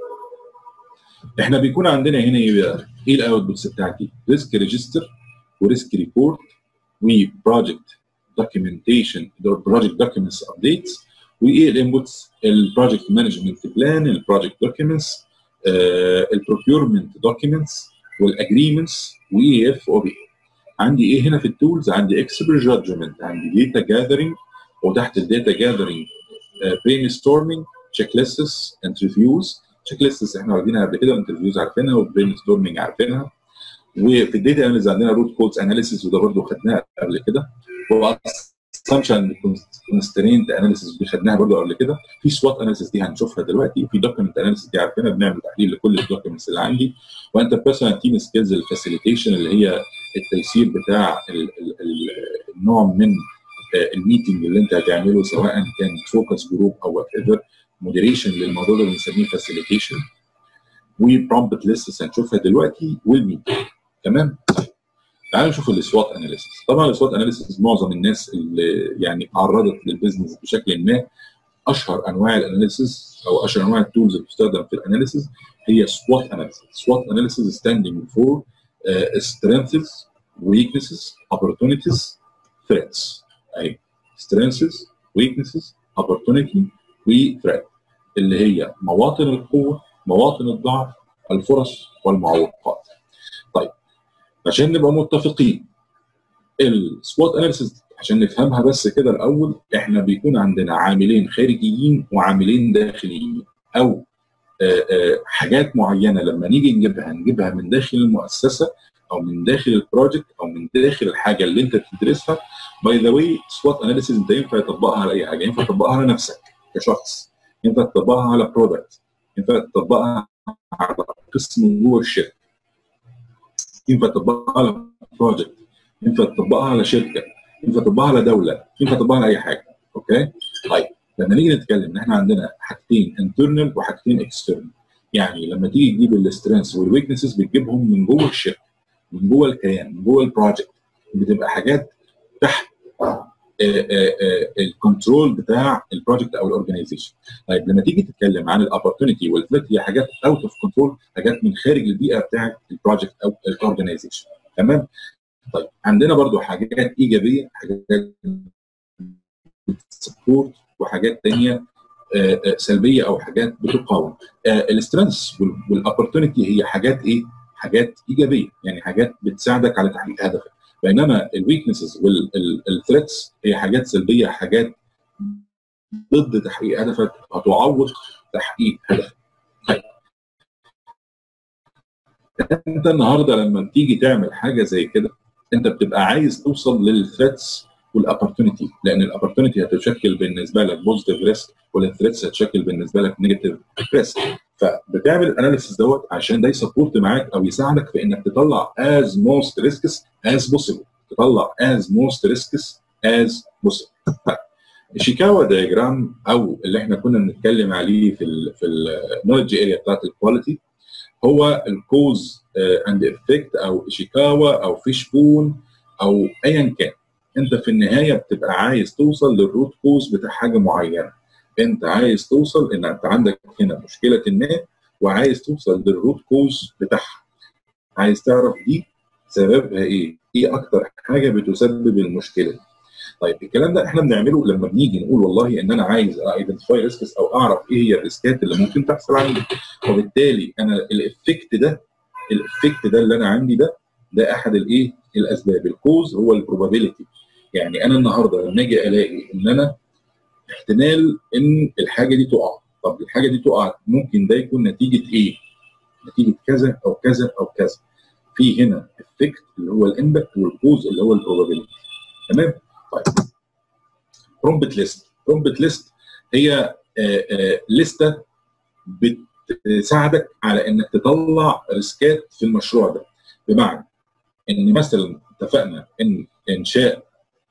احنا بيكون عندنا هنا ايه بقى؟ ايه الاوتبوتس بتاعتي؟ ريسك ريجستر وريسك ريبورت وبروجكت دوكيومنتيشن بروجكت دوكيومنتس ابديتس وايه الانبوتس؟ البروجكت مانجمنت بلان البروجكت دوكيومنتس البروكيورمنت دوكيومنتس والاجريمنتس واي اف او بي عندي ايه هنا في التولز عندي اكسبر جادجمنت عندي داتا جاذرنج وتحت الداتا جاذرنج برين ستورمنج تشيك ليستس انترفيوز تشيك ليستس احنا واخدينها قبل كده انترفيوز عارفينها وبرين ستورمنج عارفينها وفي الداتا اناليز عندنا روت كودز اناليسيس وده برضه خدناها قبل كده اسامبشن كونسترينت اناليسيس دي خدناها برضه قبل كده في سوات اناليسيس دي هنشوفها دلوقتي في دوكيمنت اناليسيس دي عارفينها بنعمل تحليل لكل الدوكيمنتس اللي عندي وانت بيرسونال تيم سكيلز الفاسيليتيشن اللي هي التيسير بتاع ال ال ال النوع من الميتنج اللي انت هتعمله سواء كان فوكس جروب او وات ايفر مودريشن للموضوع ده بنسميه فاسيليتيشن وبرومبت ليست هنشوفها دلوقتي والميتنج تمام تعالوا نشوف السوات اناليسيس طبعا السوات اناليسيس معظم الناس اللي يعني تعرضت للبيزنس بشكل ما اشهر انواع الاناليسيس او اشهر انواع التولز اللي بتستخدم في الاناليسيس هي سوات اناليسيس سوات اناليسيس ستاندينج فور strengths weaknesses opportunities threats اهي strengths weaknesses opportunity وthreat اللي هي مواطن القوه مواطن الضعف الفرص والمعوقات طيب عشان نبقى متفقين السوات اناليسيس عشان نفهمها بس كده الاول احنا بيكون عندنا عاملين خارجيين وعاملين داخليين او آآ آآ حاجات معينه لما نيجي نجيبها نجيبها من داخل المؤسسه او من داخل البروجكت او من داخل الحاجه اللي انت بتدرسها باي ذا واي سوات اناليسيس انت ينفع تطبقها على اي حاجه ينفع تطبقها على نفسك كشخص ينفع تطبقها على برودكت ينفع تطبقها على قسم جوه الشركه ينفع تطبقها على بروجكت ينفع تطبقها على شركه ينفع تطبقها على دوله ينفع تطبقها على اي حاجه اوكي طيب لما نيجي نتكلم ان احنا عندنا حاجتين انترنال وحاجتين اكسترنال يعني لما تيجي تجيب السترينثs والويكنسز بتجيبهم من جوه الشركه من جوه الكيان من جوه البروجكت بتبقى حاجات تحت الكنترول بتاع البروجكت او الاورجنايزيشن طيب لما تيجي تتكلم عن الاوبورتونيتي والثريت هي حاجات اوت اوف كنترول حاجات من خارج البيئه بتاعه البروجكت او الاورجنايزيشن تمام طيب عندنا برضو حاجات ايجابيه حاجات سبورت وحاجات ثانيه سلبيه او حاجات بتقاوم السترينث والاوبورتونيتي هي حاجات ايه حاجات ايجابيه يعني حاجات بتساعدك على تحقيق هدفك بينما الويكنسز والثريتس هي حاجات سلبيه حاجات ضد تحقيق هدفك هتعوق تحقيق هدفك طيب انت النهارده لما تيجي تعمل حاجه زي كده انت بتبقى عايز توصل للثريتس والاوبورتونيتي لان الاوبورتونيتي هتشكل بالنسبه لك بوزيتيف ريسك والثريتس هتشكل بالنسبه لك نيجاتيف ريسك فبتعمل الاناليسيس دوت عشان ده يسبورت معاك او يساعدك في انك تطلع as most risks as possible تطلع as most risks as possible الشيكاوا دايجرام او اللي احنا كنا بنتكلم عليه في ال في النولج اريا بتاعت الكواليتي هو الكوز اند افكت او شيكاوا او فيش بون او ايا كان انت في النهايه بتبقى عايز توصل للروت كوز بتاع حاجه معينه انت عايز توصل ان انت عندك هنا مشكله ما وعايز توصل للروت كوز بتاعها عايز تعرف دي سببها ايه ايه اكتر حاجه بتسبب المشكله دي طيب الكلام ده احنا بنعمله لما بنيجي نقول والله ان انا عايز ايدنتيفاي ريسكس او اعرف ايه هي الريسكات اللي ممكن تحصل عندي وبالتالي انا الافكت ده الافكت ده اللي انا عندي ده ده احد الايه الاسباب الكوز هو البروبابيلتي يعني انا النهارده لما اجي الاقي ان انا احتمال ان الحاجه دي تقع طب الحاجه دي تقع ممكن ده يكون نتيجه ايه؟ نتيجه كذا او كذا او كذا في هنا افكت اللي هو الامباكت والكوز اللي هو البروبابيلتي تمام؟ طيب برومبت ليست برومبت ليست هي آآ آآ لسته بتساعدك على انك تطلع ريسكات في المشروع ده بمعنى ان مثلا اتفقنا ان انشاء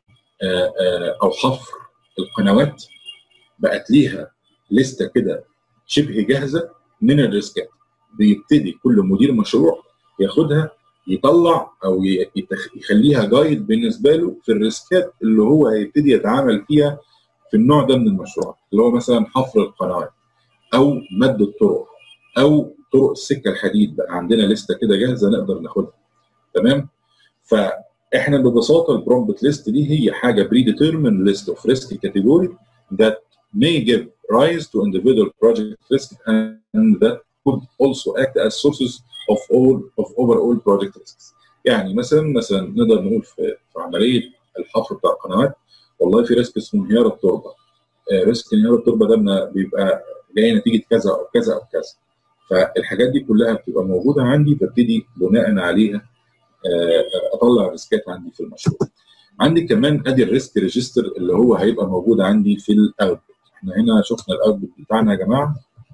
آآ او حفر القنوات بقت ليها لسته كده شبه جاهزه من الريسكات بيبتدي كل مدير مشروع ياخدها يطلع او يخليها جايد بالنسبه له في الريسكات اللي هو هيبتدي يتعامل فيها في النوع ده من المشروع اللي هو مثلا حفر القنوات او مد الطرق او طرق السكه الحديد بقى عندنا لسته كده جاهزه نقدر ناخدها تمام فاحنا ببساطه البرومبت ليست دي هي حاجه بري ديترمين ليست اوف ريسك كاتيجوري that may give rise to individual project risk and that could also act as sources of all of overall project risks. يعني مثلا مثلا نقدر نقول في, في عمليه الحفر بتاع القنوات والله في ريسك اسمه انهيار التربه. آه ريسك انهيار التربه ده بيبقى جاي نتيجه كذا او كذا او كذا. فالحاجات دي كلها بتبقى موجوده عندي ببتدي بناء عليها آه اطلع الريسكات عندي في المشروع. عندي كمان ادي الريسك ريجستر اللي هو هيبقى موجود عندي في الاوتبوت. احنا هنا شفنا الاوتبوت بتاعنا يا جماعه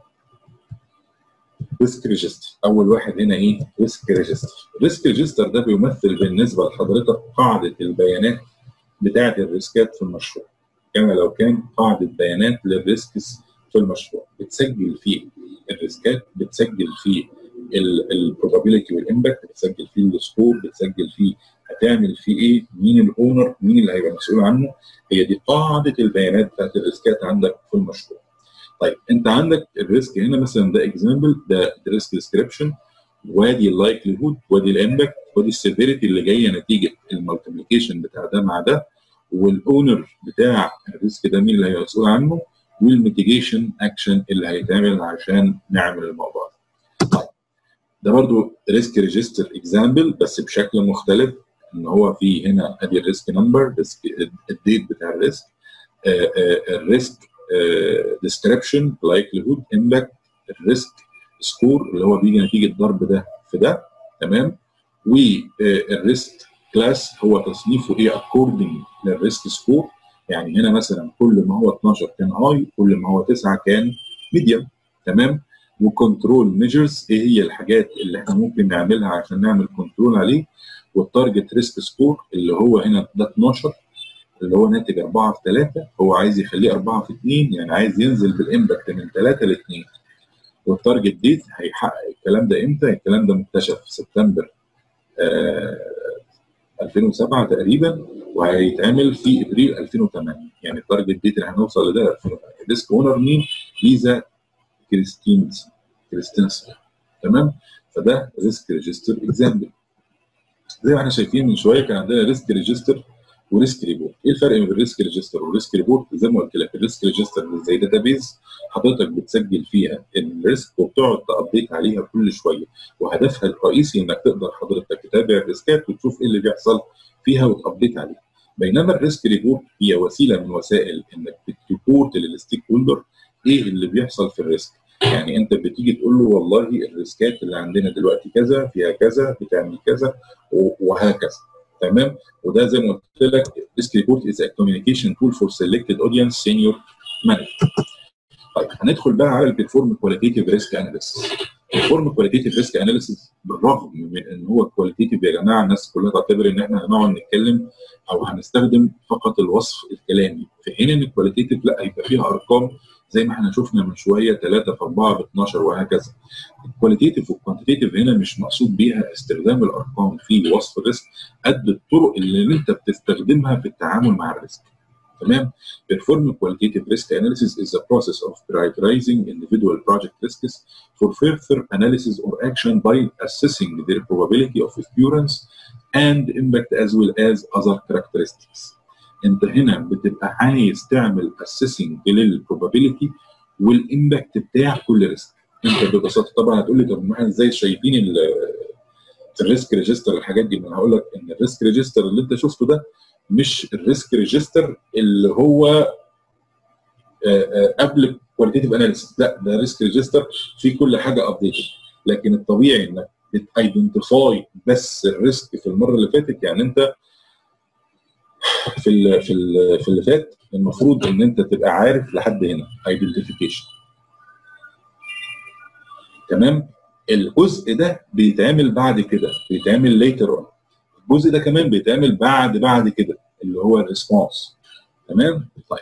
ريسك ريجستر اول واحد هنا ايه ريسك ريجستر الريسك ريجستر ده بيمثل بالنسبه لحضرتك قاعده البيانات بتاعه الريسكات في المشروع كما لو كان قاعده بيانات للريسكس في المشروع بتسجل فيه الريسكات بتسجل فيه البروبابيلتي والامباكت بتسجل فيه السكور بتسجل فيه هتعمل فيه ايه مين الاونر مين اللي هيبقى مسؤول عنه هي دي قاعده البيانات بتاعت الريسكات عندك في المشروع طيب انت عندك الريسك هنا مثلا ده اكزامبل ده ريسك ديسكريبشن وادي اللايكليهود وادي الامباكت وادي السيفيريتي اللي جايه نتيجه المالتيبليكيشن بتاع ده مع ده والاونر بتاع الريسك ده مين اللي هيبقى مسؤول عنه والميتيجيشن اكشن اللي هيتعمل عشان نعمل الموضوع ده. طيب ده برضو ريسك ريجستر اكزامبل بس بشكل مختلف ان هو في هنا ادي الريسك نمبر الديت بتاع الريسك الريسك ديسكريبشن لايكليهود امباكت الريسك سكور اللي هو بيجي نتيجه ضرب ده في ده تمام والريسك كلاس هو تصنيفه ايه اكوردنج للريسك سكور يعني هنا مثلا كل ما هو 12 كان هاي كل ما هو 9 كان ميديوم تمام وكنترول ميجرز ايه هي الحاجات اللي احنا ممكن نعملها عشان نعمل كنترول عليه والتارجت ريسك سكور اللي هو هنا ده 12 اللي هو ناتج 4 في 3 هو عايز يخليه 4 في 2 يعني عايز ينزل بالامباكت من 3 ل 2 والتارجت ديت هيحقق الكلام ده امتى؟ الكلام ده مكتشف في سبتمبر آه 2007 تقريبا وهيتعمل في ابريل 2008 يعني التارجت ديت اللي هنوصل لده 2008 ريسك اونر مين؟ ليزا كريستينز كريستينس تمام؟ فده ريسك ريجستر اكزامبل زي ما احنا شايفين من شويه كان عندنا ريسك ريجستر وريسك ريبورت ايه الفرق بين الريسك ريجستر والريسك ريبورت زي ما قلت لك الريسك ريجستر زي داتابيز حضرتك بتسجل فيها الريسك وبتقعد تابديت عليها كل شويه وهدفها الرئيسي انك تقدر حضرتك تتابع الريسكات وتشوف ايه اللي بيحصل فيها وتابديت عليها بينما الريسك ريبورت هي وسيله من وسائل انك بتريبورت للستيك هولدر ايه اللي بيحصل في الريسك يعني انت بتيجي تقول له والله الريسكات اللي عندنا دلوقتي كذا فيها كذا بتعمل كذا وهكذا تمام وده زي ما قلت لك ريسك ريبورت از ا كوميونيكيشن تول فور سيلكتد اودينس سينيور مانجر طيب هندخل بقى على البيرفورم كواليتيف ريسك اناليسيس البيرفورم كواليتيف ريسك اناليسيس بالرغم من ان هو كواليتيف يا جماعه الناس كلها تعتبر ان احنا هنقعد نتكلم او هنستخدم فقط الوصف الكلامي في حين ان الكواليتيف لا هيبقى فيها ارقام زي ما احنا شفنا من شويه 3 في 4 ب 12 وهكذا. الكواليتيف والكوانتيتيف هنا مش مقصود بيها استخدام الارقام في وصف الريسك قد الطرق اللي انت بتستخدمها في التعامل مع الريسك. تمام؟ Perform qualitative risk analysis is the process of prioritizing individual project risks for further analysis or action by assessing their probability of occurrence and impact as well as other characteristics. انت هنا بتبقى عايز تعمل اسيسنج للبروبابيلتي والامباكت بتاع كل ريسك انت ببساطه طبعا هتقول لي طب ما احنا ازاي شايفين الريسك ريجستر الحاجات دي ما انا هقول لك ان الريسك ريجستر اللي انت شفته ده مش الريسك ريجستر اللي هو قبل كواليتيف اناليسيس لا ده ريسك ريجستر فيه كل حاجه ابديتد لكن الطبيعي انك بتايدنتيفاي بس الريسك في المره اللي فاتت يعني انت في ال في ال في اللي فات المفروض ان انت تبقى عارف لحد هنا ايدنتيفيكيشن تمام الجزء ده بيتعمل بعد كده بيتعمل ليتر اون الجزء ده كمان بيتعمل بعد بعد كده اللي هو الريسبونس تمام طيب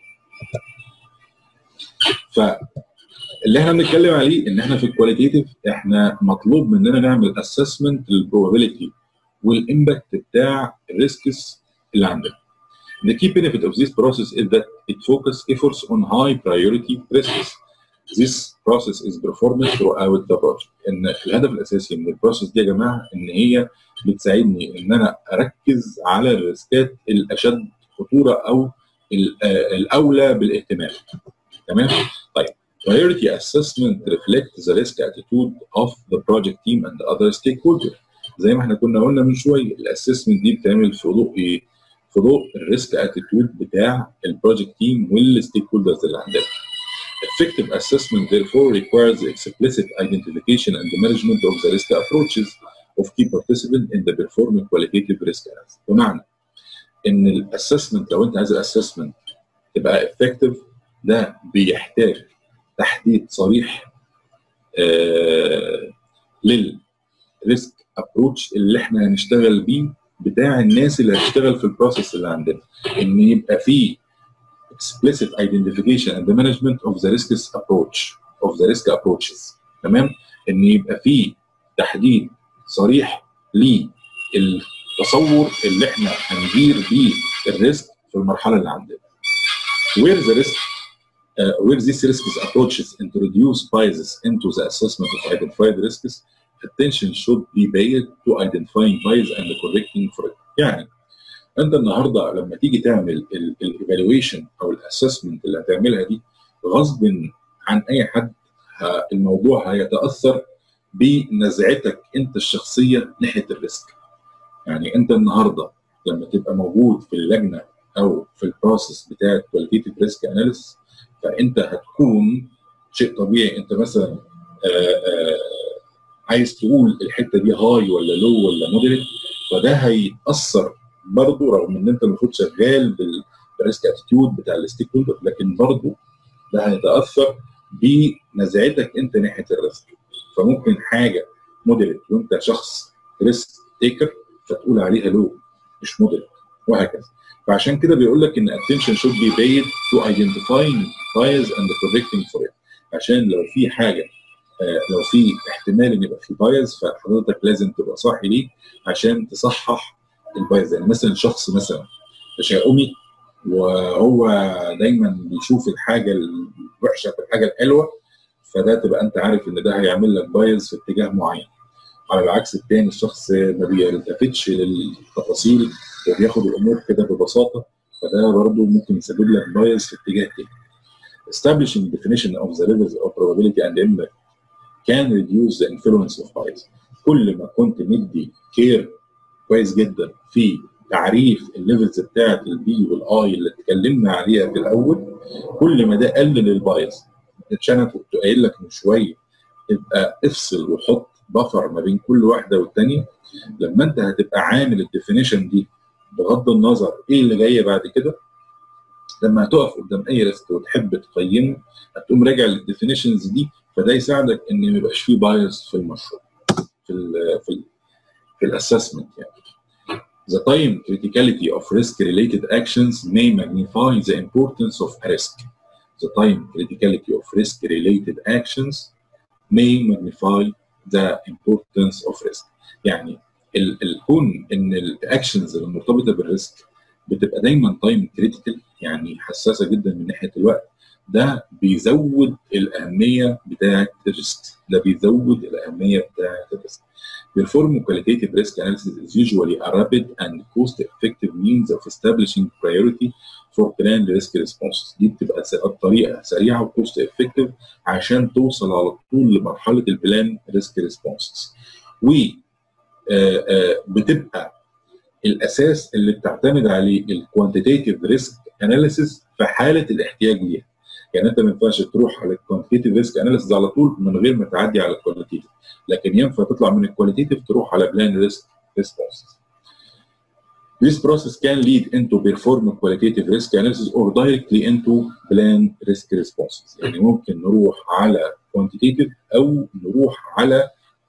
فاللي احنا بنتكلم عليه ان احنا في الكواليتيف احنا مطلوب مننا نعمل اسسمنت للبروبابيلتي والامباكت بتاع الريسكس اللي عندنا. The key benefit of this process is that it focuses efforts on high priority risks. This process is performed throughout the project. ان الهدف الاساسي من البروسيس دي يا جماعه ان هي بتساعدني ان انا اركز على الريسكات الاشد خطوره او الاولى بالاهتمام. تمام؟ طيب priority assessment reflects the risk attitude of the project team and the other stakeholders. زي ما احنا كنا قلنا من شويه الاسسمنت دي بتعمل في ضوء ايه؟ في ضوء الريسك اتيتيود بتاع البروجكت تيم والستيك هولدرز اللي عندنا. Effective assessment therefore requires the explicit identification and the management of the risk approaches of key participants in the performing qualitative risk analysis. بمعنى ان الاسسمنت لو انت عايز الاسسمنت تبقى effective ده بيحتاج تحديد صريح آه للريسك ابروتش اللي احنا هنشتغل بيه بتاع الناس اللي هتشتغل في البروسيس اللي عندنا ان يبقى في explicit identification and the management of the risks approach of the risk approaches تمام ان يبقى في تحديد صريح تصور اللي احنا هندير بيه الريسك في المرحله اللي عندنا. Where the risk uh, where this risk approaches introduce biases into the assessment of identified risks, attention should be paid to identifying bias and correcting for it. يعني انت النهارده لما تيجي تعمل الايفالويشن او الاسسمنت اللي هتعملها دي غصب عن اي حد الموضوع هيتاثر بنزعتك انت الشخصيه ناحيه الريسك. يعني انت النهارده لما تبقى موجود في اللجنه او في البروسيس بتاع كواليتيف ريسك اناليسيس فانت هتكون شيء طبيعي انت مثلا آآ آآ عايز تقول الحته دي هاي ولا لو ولا مودريت فده هيأثر برضه رغم ان انت المفروض شغال بالريسك اتيتيود بتاع الستيك هولدر لكن برضه ده هيتاثر بنزعتك انت ناحيه الريسك فممكن حاجه مودريت وانت شخص ريسك تيكر فتقول عليها لو مش مودريت وهكذا فعشان كده بيقول لك ان attention should be paid to identifying bias and correcting for it عشان لو في حاجه آه لو في احتمال ان يبقى في بايز فحضرتك لازم تبقى صاحي ليه عشان تصحح البايز يعني مثلا شخص مثلا تشاؤمي وهو دايما بيشوف الحاجه الوحشه في الحاجه الحلوه فده تبقى انت عارف ان ده هيعمل لك بايز في اتجاه معين على العكس الثاني الشخص ما بيلتفتش للتفاصيل وبياخد الامور كده ببساطه فده برضه ممكن يسبب لك بايز في اتجاه تاني. Establishing definition of the levels of probability and impact can reduce the influence of bias. كل ما كنت مدي كير كويس جدا في تعريف الليفلز بتاعت البي والاي اللي اتكلمنا عليها في الاول كل ما ده قلل البايز. عشان انا كنت قايل لك من شويه ابقى افصل وحط بفر ما بين كل واحده والثانيه لما انت هتبقى عامل الديفينيشن دي بغض النظر ايه اللي جاي بعد كده لما هتقف قدام اي ريسك وتحب تقيمه هتقوم راجع للديفينيشنز دي فده يساعدك ان ما يبقاش فيه بايس في المشروع في ال في ال في الاسسمنت يعني The time criticality of risk related actions may magnify the importance of a risk. The time criticality of risk related actions may magnify the importance of risk. يعني الكون ان الاكشنز المرتبطه بالريسك بتبقى دايما تايم كريتيكال يعني حساسه جدا من ناحيه الوقت ده بيزود الاهميه بتاعه الريسك ده بيزود الاهميه بتاعه الريسك Perform qualitative risk analysis is usually a rapid and cost-effective means of establishing priority for planned risk responses. دي بتبقى طريقه سريعه وكوست افكتيف عشان توصل على طول لمرحله البلان ريسك ريسبونسز. و آآ آآ بتبقى الاساس اللي بتعتمد عليه الكوانتيتيف ريسك اناليسيس في حاله الاحتياج ليها يعني انت ما ينفعش تروح على الكوانتيتيف ريسك اناليسيس على طول من غير ما تعدي على الكواليتيف لكن ينفع تطلع من الكواليتيف تروح على بلان ريسك ريسبونسز This process can lead into perform qualitative risk analysis or directly into plan risk responses يعني ممكن نروح على quantitative او نروح على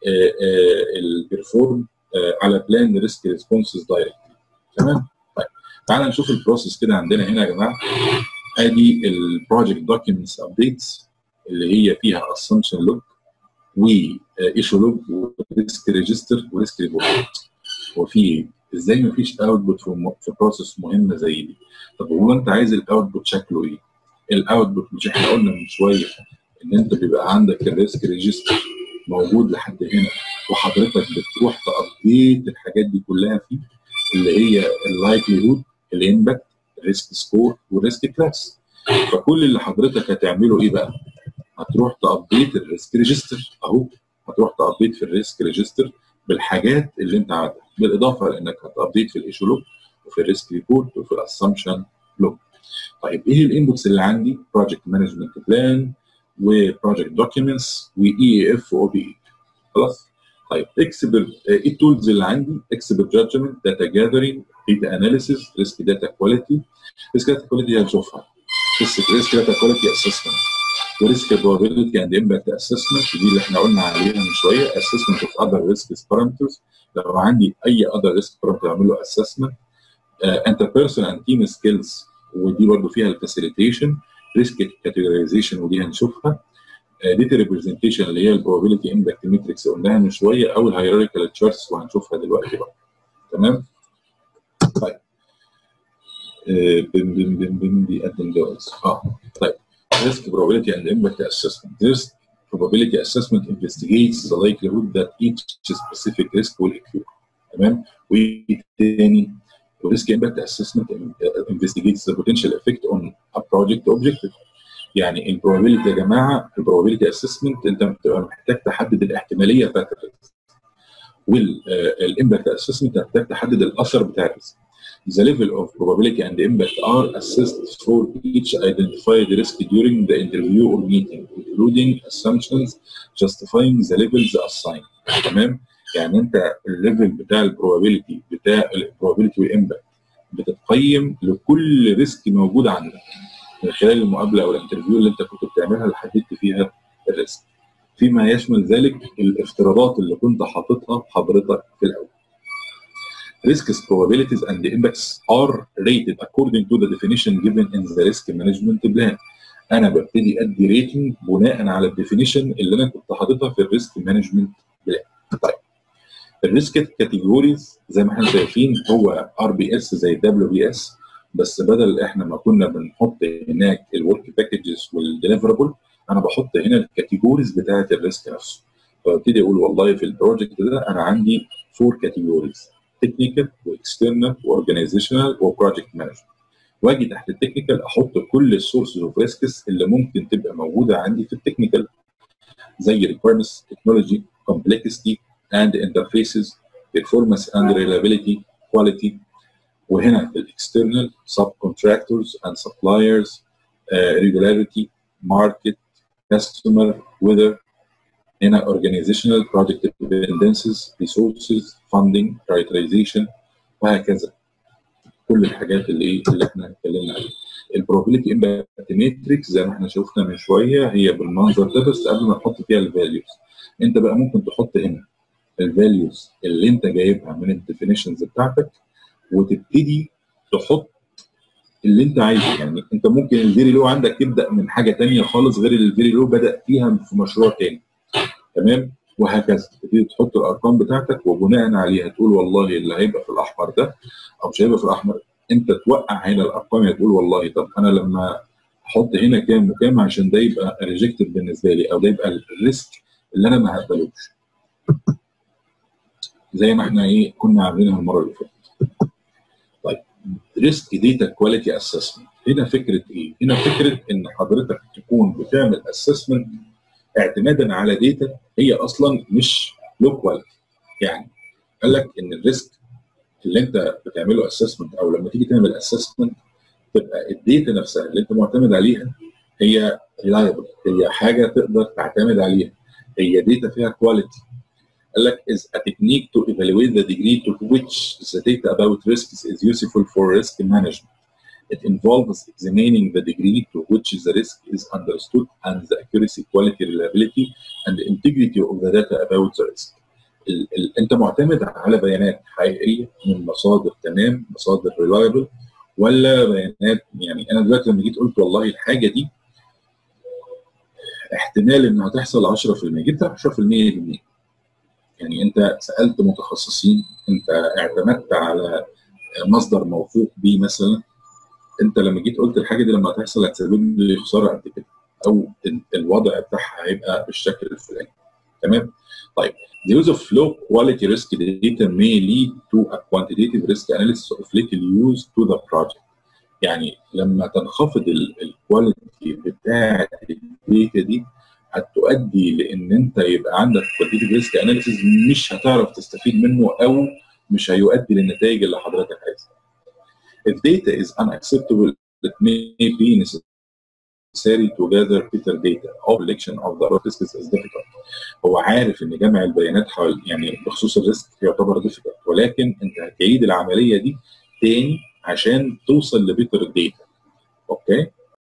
البرفورم على بلان ريسك ريسبونسز دايركت تمام طيب تعال نشوف البروسيس كده عندنا هنا يا جماعه ادي البروجكت دوكيومنتس ابديتس اللي هي فيها اسامبشن لوج وايشو لوج وريسك ريجستر وريسك ريبورت وفي ازاي ما فيش اوتبوت في بروسيس مهمه زي دي طب هو انت عايز الاوتبوت شكله ايه؟ الاوتبوت مش احنا قلنا من شويه ان انت بيبقى عندك الريسك ريجستر موجود لحد هنا وحضرتك بتروح تابديت الحاجات دي كلها فيه اللي هي اللايكليهود الامباكت الريسك سكور والريسك كلاس فكل اللي حضرتك هتعمله ايه بقى؟ هتروح تابديت الريسك ريجستر اهو هتروح تابديت في الريسك ريجستر بالحاجات اللي انت عارفها بالاضافه لانك هتابديت في الايشو لوج وفي الريسك ريبورت وفي الاسامبشن لوج طيب ايه الانبوتس اللي عندي؟ بروجكت مانجمنت بلان وبروجكت دوكيومنتس واي اف او بي خلاص طيب اكسبرت ايه التولز اللي عندي اكسبرت جادجمنت داتا جاذرينج داتا اناليسيس ريسك داتا كواليتي ريسك داتا كواليتي هنشوفها ريسك داتا كواليتي اسسمنت وريسك probability اند امباكت اسسمنت دي اللي احنا قلنا عليها من شويه اسسمنت اوف اذر ريسك بارامترز لو عندي اي اذر ريسك بارامتر اعمل له اسسمنت انت بيرسون اند تيم سكيلز ودي برضه فيها الفاسيليتيشن ريسك كاتيجورايزيشن ودي هنشوفها داتا ريبريزنتيشن اللي هي البروبابيلتي امباكت ماتريكس قلناها من شويه او الهيراريكال تشارتس وهنشوفها دلوقتي بقى تمام طيب آه، بم بم بم بم بيقدم جواز اه طيب risk probability and impact assessment risk probability assessment investigates the likelihood that each specific risk will occur تمام وتاني risk impact assessment investigates the potential effect on a project objective يعني البروبابيلتي يا جماعه البروبابيلتي اسسمنت انت بتبقى محتاج تحدد الاحتماليه بتاعت الريسك والامباكت اسسمنت محتاج تحدد الاثر بتاع الريسك The level of probability and impact are assessed for each identified risk during the interview or meeting, including assumptions justifying the levels assigned. تمام؟ يعني انت الليفل بتاع البروبابيلتي بتاع البروبابيلتي والامباكت بتتقيم لكل ريسك موجود عندك من خلال المقابله او الانترفيو اللي انت كنت بتعملها اللي حددت فيها الريسك. فيما يشمل ذلك الافتراضات اللي كنت حاططها حضرتك في الاول. Risks, probabilities, and the impacts are rated according to the definition given in the risk management plan. انا ببتدي ادي ريتنج بناء على الديفينيشن اللي انا كنت حاططها في الريسك مانجمنت بلان. طيب الريسك كاتيجوريز زي ما احنا شايفين هو ار بي اس زي دبليو بي اس بس بدل احنا ما كنا بنحط هناك الورك باكجز والديليفربل انا بحط هنا الكاتيجوريز بتاعه الريسك نفسه فابتدي اقول والله في البروجكت ده انا عندي فور كاتيجوريز تكنيكال واكسترنال واورجانيزيشنال وبروجكت مانجمنت واجي تحت التكنيكال احط كل السورسز اوف ريسكس اللي ممكن تبقى موجوده عندي في التكنيكال زي requirements technology complexity and interfaces performance and reliability quality وهنا في الاكسترنال subcontractors and suppliers uh, regularity market customer weather هنا organizational project dependencies resources funding prioritization وهكذا كل الحاجات اللي ايه اللي احنا اتكلمنا عليها البروبابيلتي امباكت ماتريكس زي ما احنا شفنا من شويه هي بالمنظر ده بس قبل ما نحط فيها الفاليوز انت بقى ممكن تحط هنا الفاليوز اللي انت جايبها من الديفينيشنز بتاعتك وتبتدي تحط اللي انت عايزه يعني انت ممكن الفيري لو عندك يبدا من حاجه ثانيه خالص غير اللي الفيري لو بدا فيها في مشروع تاني تمام وهكذا تبتدي تحط الارقام بتاعتك وبناء عليها تقول والله اللي هيبقى في الاحمر ده او مش هيبقى في الاحمر انت توقع هنا الارقام تقول والله طب انا لما احط هنا كام وكام عشان ده يبقى ريجكتد بالنسبه لي او ده يبقى الريسك اللي انا ما هقبلوش زي ما احنا ايه كنا عاملينها المره اللي فاتت طيب ريسك داتا كواليتي اسسمنت هنا فكره ايه؟ هنا فكره ان حضرتك تكون بتعمل اسسمنت اعتمادا على داتا هي اصلا مش لو كواليتي يعني قال لك ان الريسك اللي انت بتعمله اسسمنت او لما تيجي تعمل اسسمنت تبقى الداتا نفسها اللي انت معتمد عليها هي ريلايبل هي حاجه تقدر تعتمد عليها هي داتا فيها كواليتي قال لك is a technique to evaluate the degree to which the data about risks is useful for risk management. It involves examining the degree to which the risk is understood and the accuracy, quality, reliability, and the integrity of the data about the risk. ال ال انت معتمد على بيانات حقيقيه من مصادر تمام مصادر ريلايبل ولا بيانات يعني انا دلوقتي لما جيت قلت والله الحاجه دي احتمال انها تحصل 10% جبت 10% منين؟ يعني انت سالت متخصصين انت اعتمدت على مصدر موثوق بيه مثلا انت لما جيت قلت الحاجه دي لما هتحصل هتسبب لي خساره قد كده او الوضع بتاعها هيبقى بالشكل الفلاني تمام طيب the use of low quality risk data may lead to a quantitative risk analysis of little use to the project يعني لما تنخفض الكواليتي بتاعه الداتا دي هتؤدي لان انت يبقى عندك كواليتيف ريسك اناليسيز مش هتعرف تستفيد منه او مش هيؤدي للنتائج اللي حضرتك عايزها. If data is unacceptable, it may be necessary to gather better data or collection of the risks is difficult. هو عارف ان جمع البيانات حول يعني بخصوص الريسك يعتبر difficult ولكن انت هتعيد العمليه دي تاني عشان توصل لبيتر داتا. اوكي؟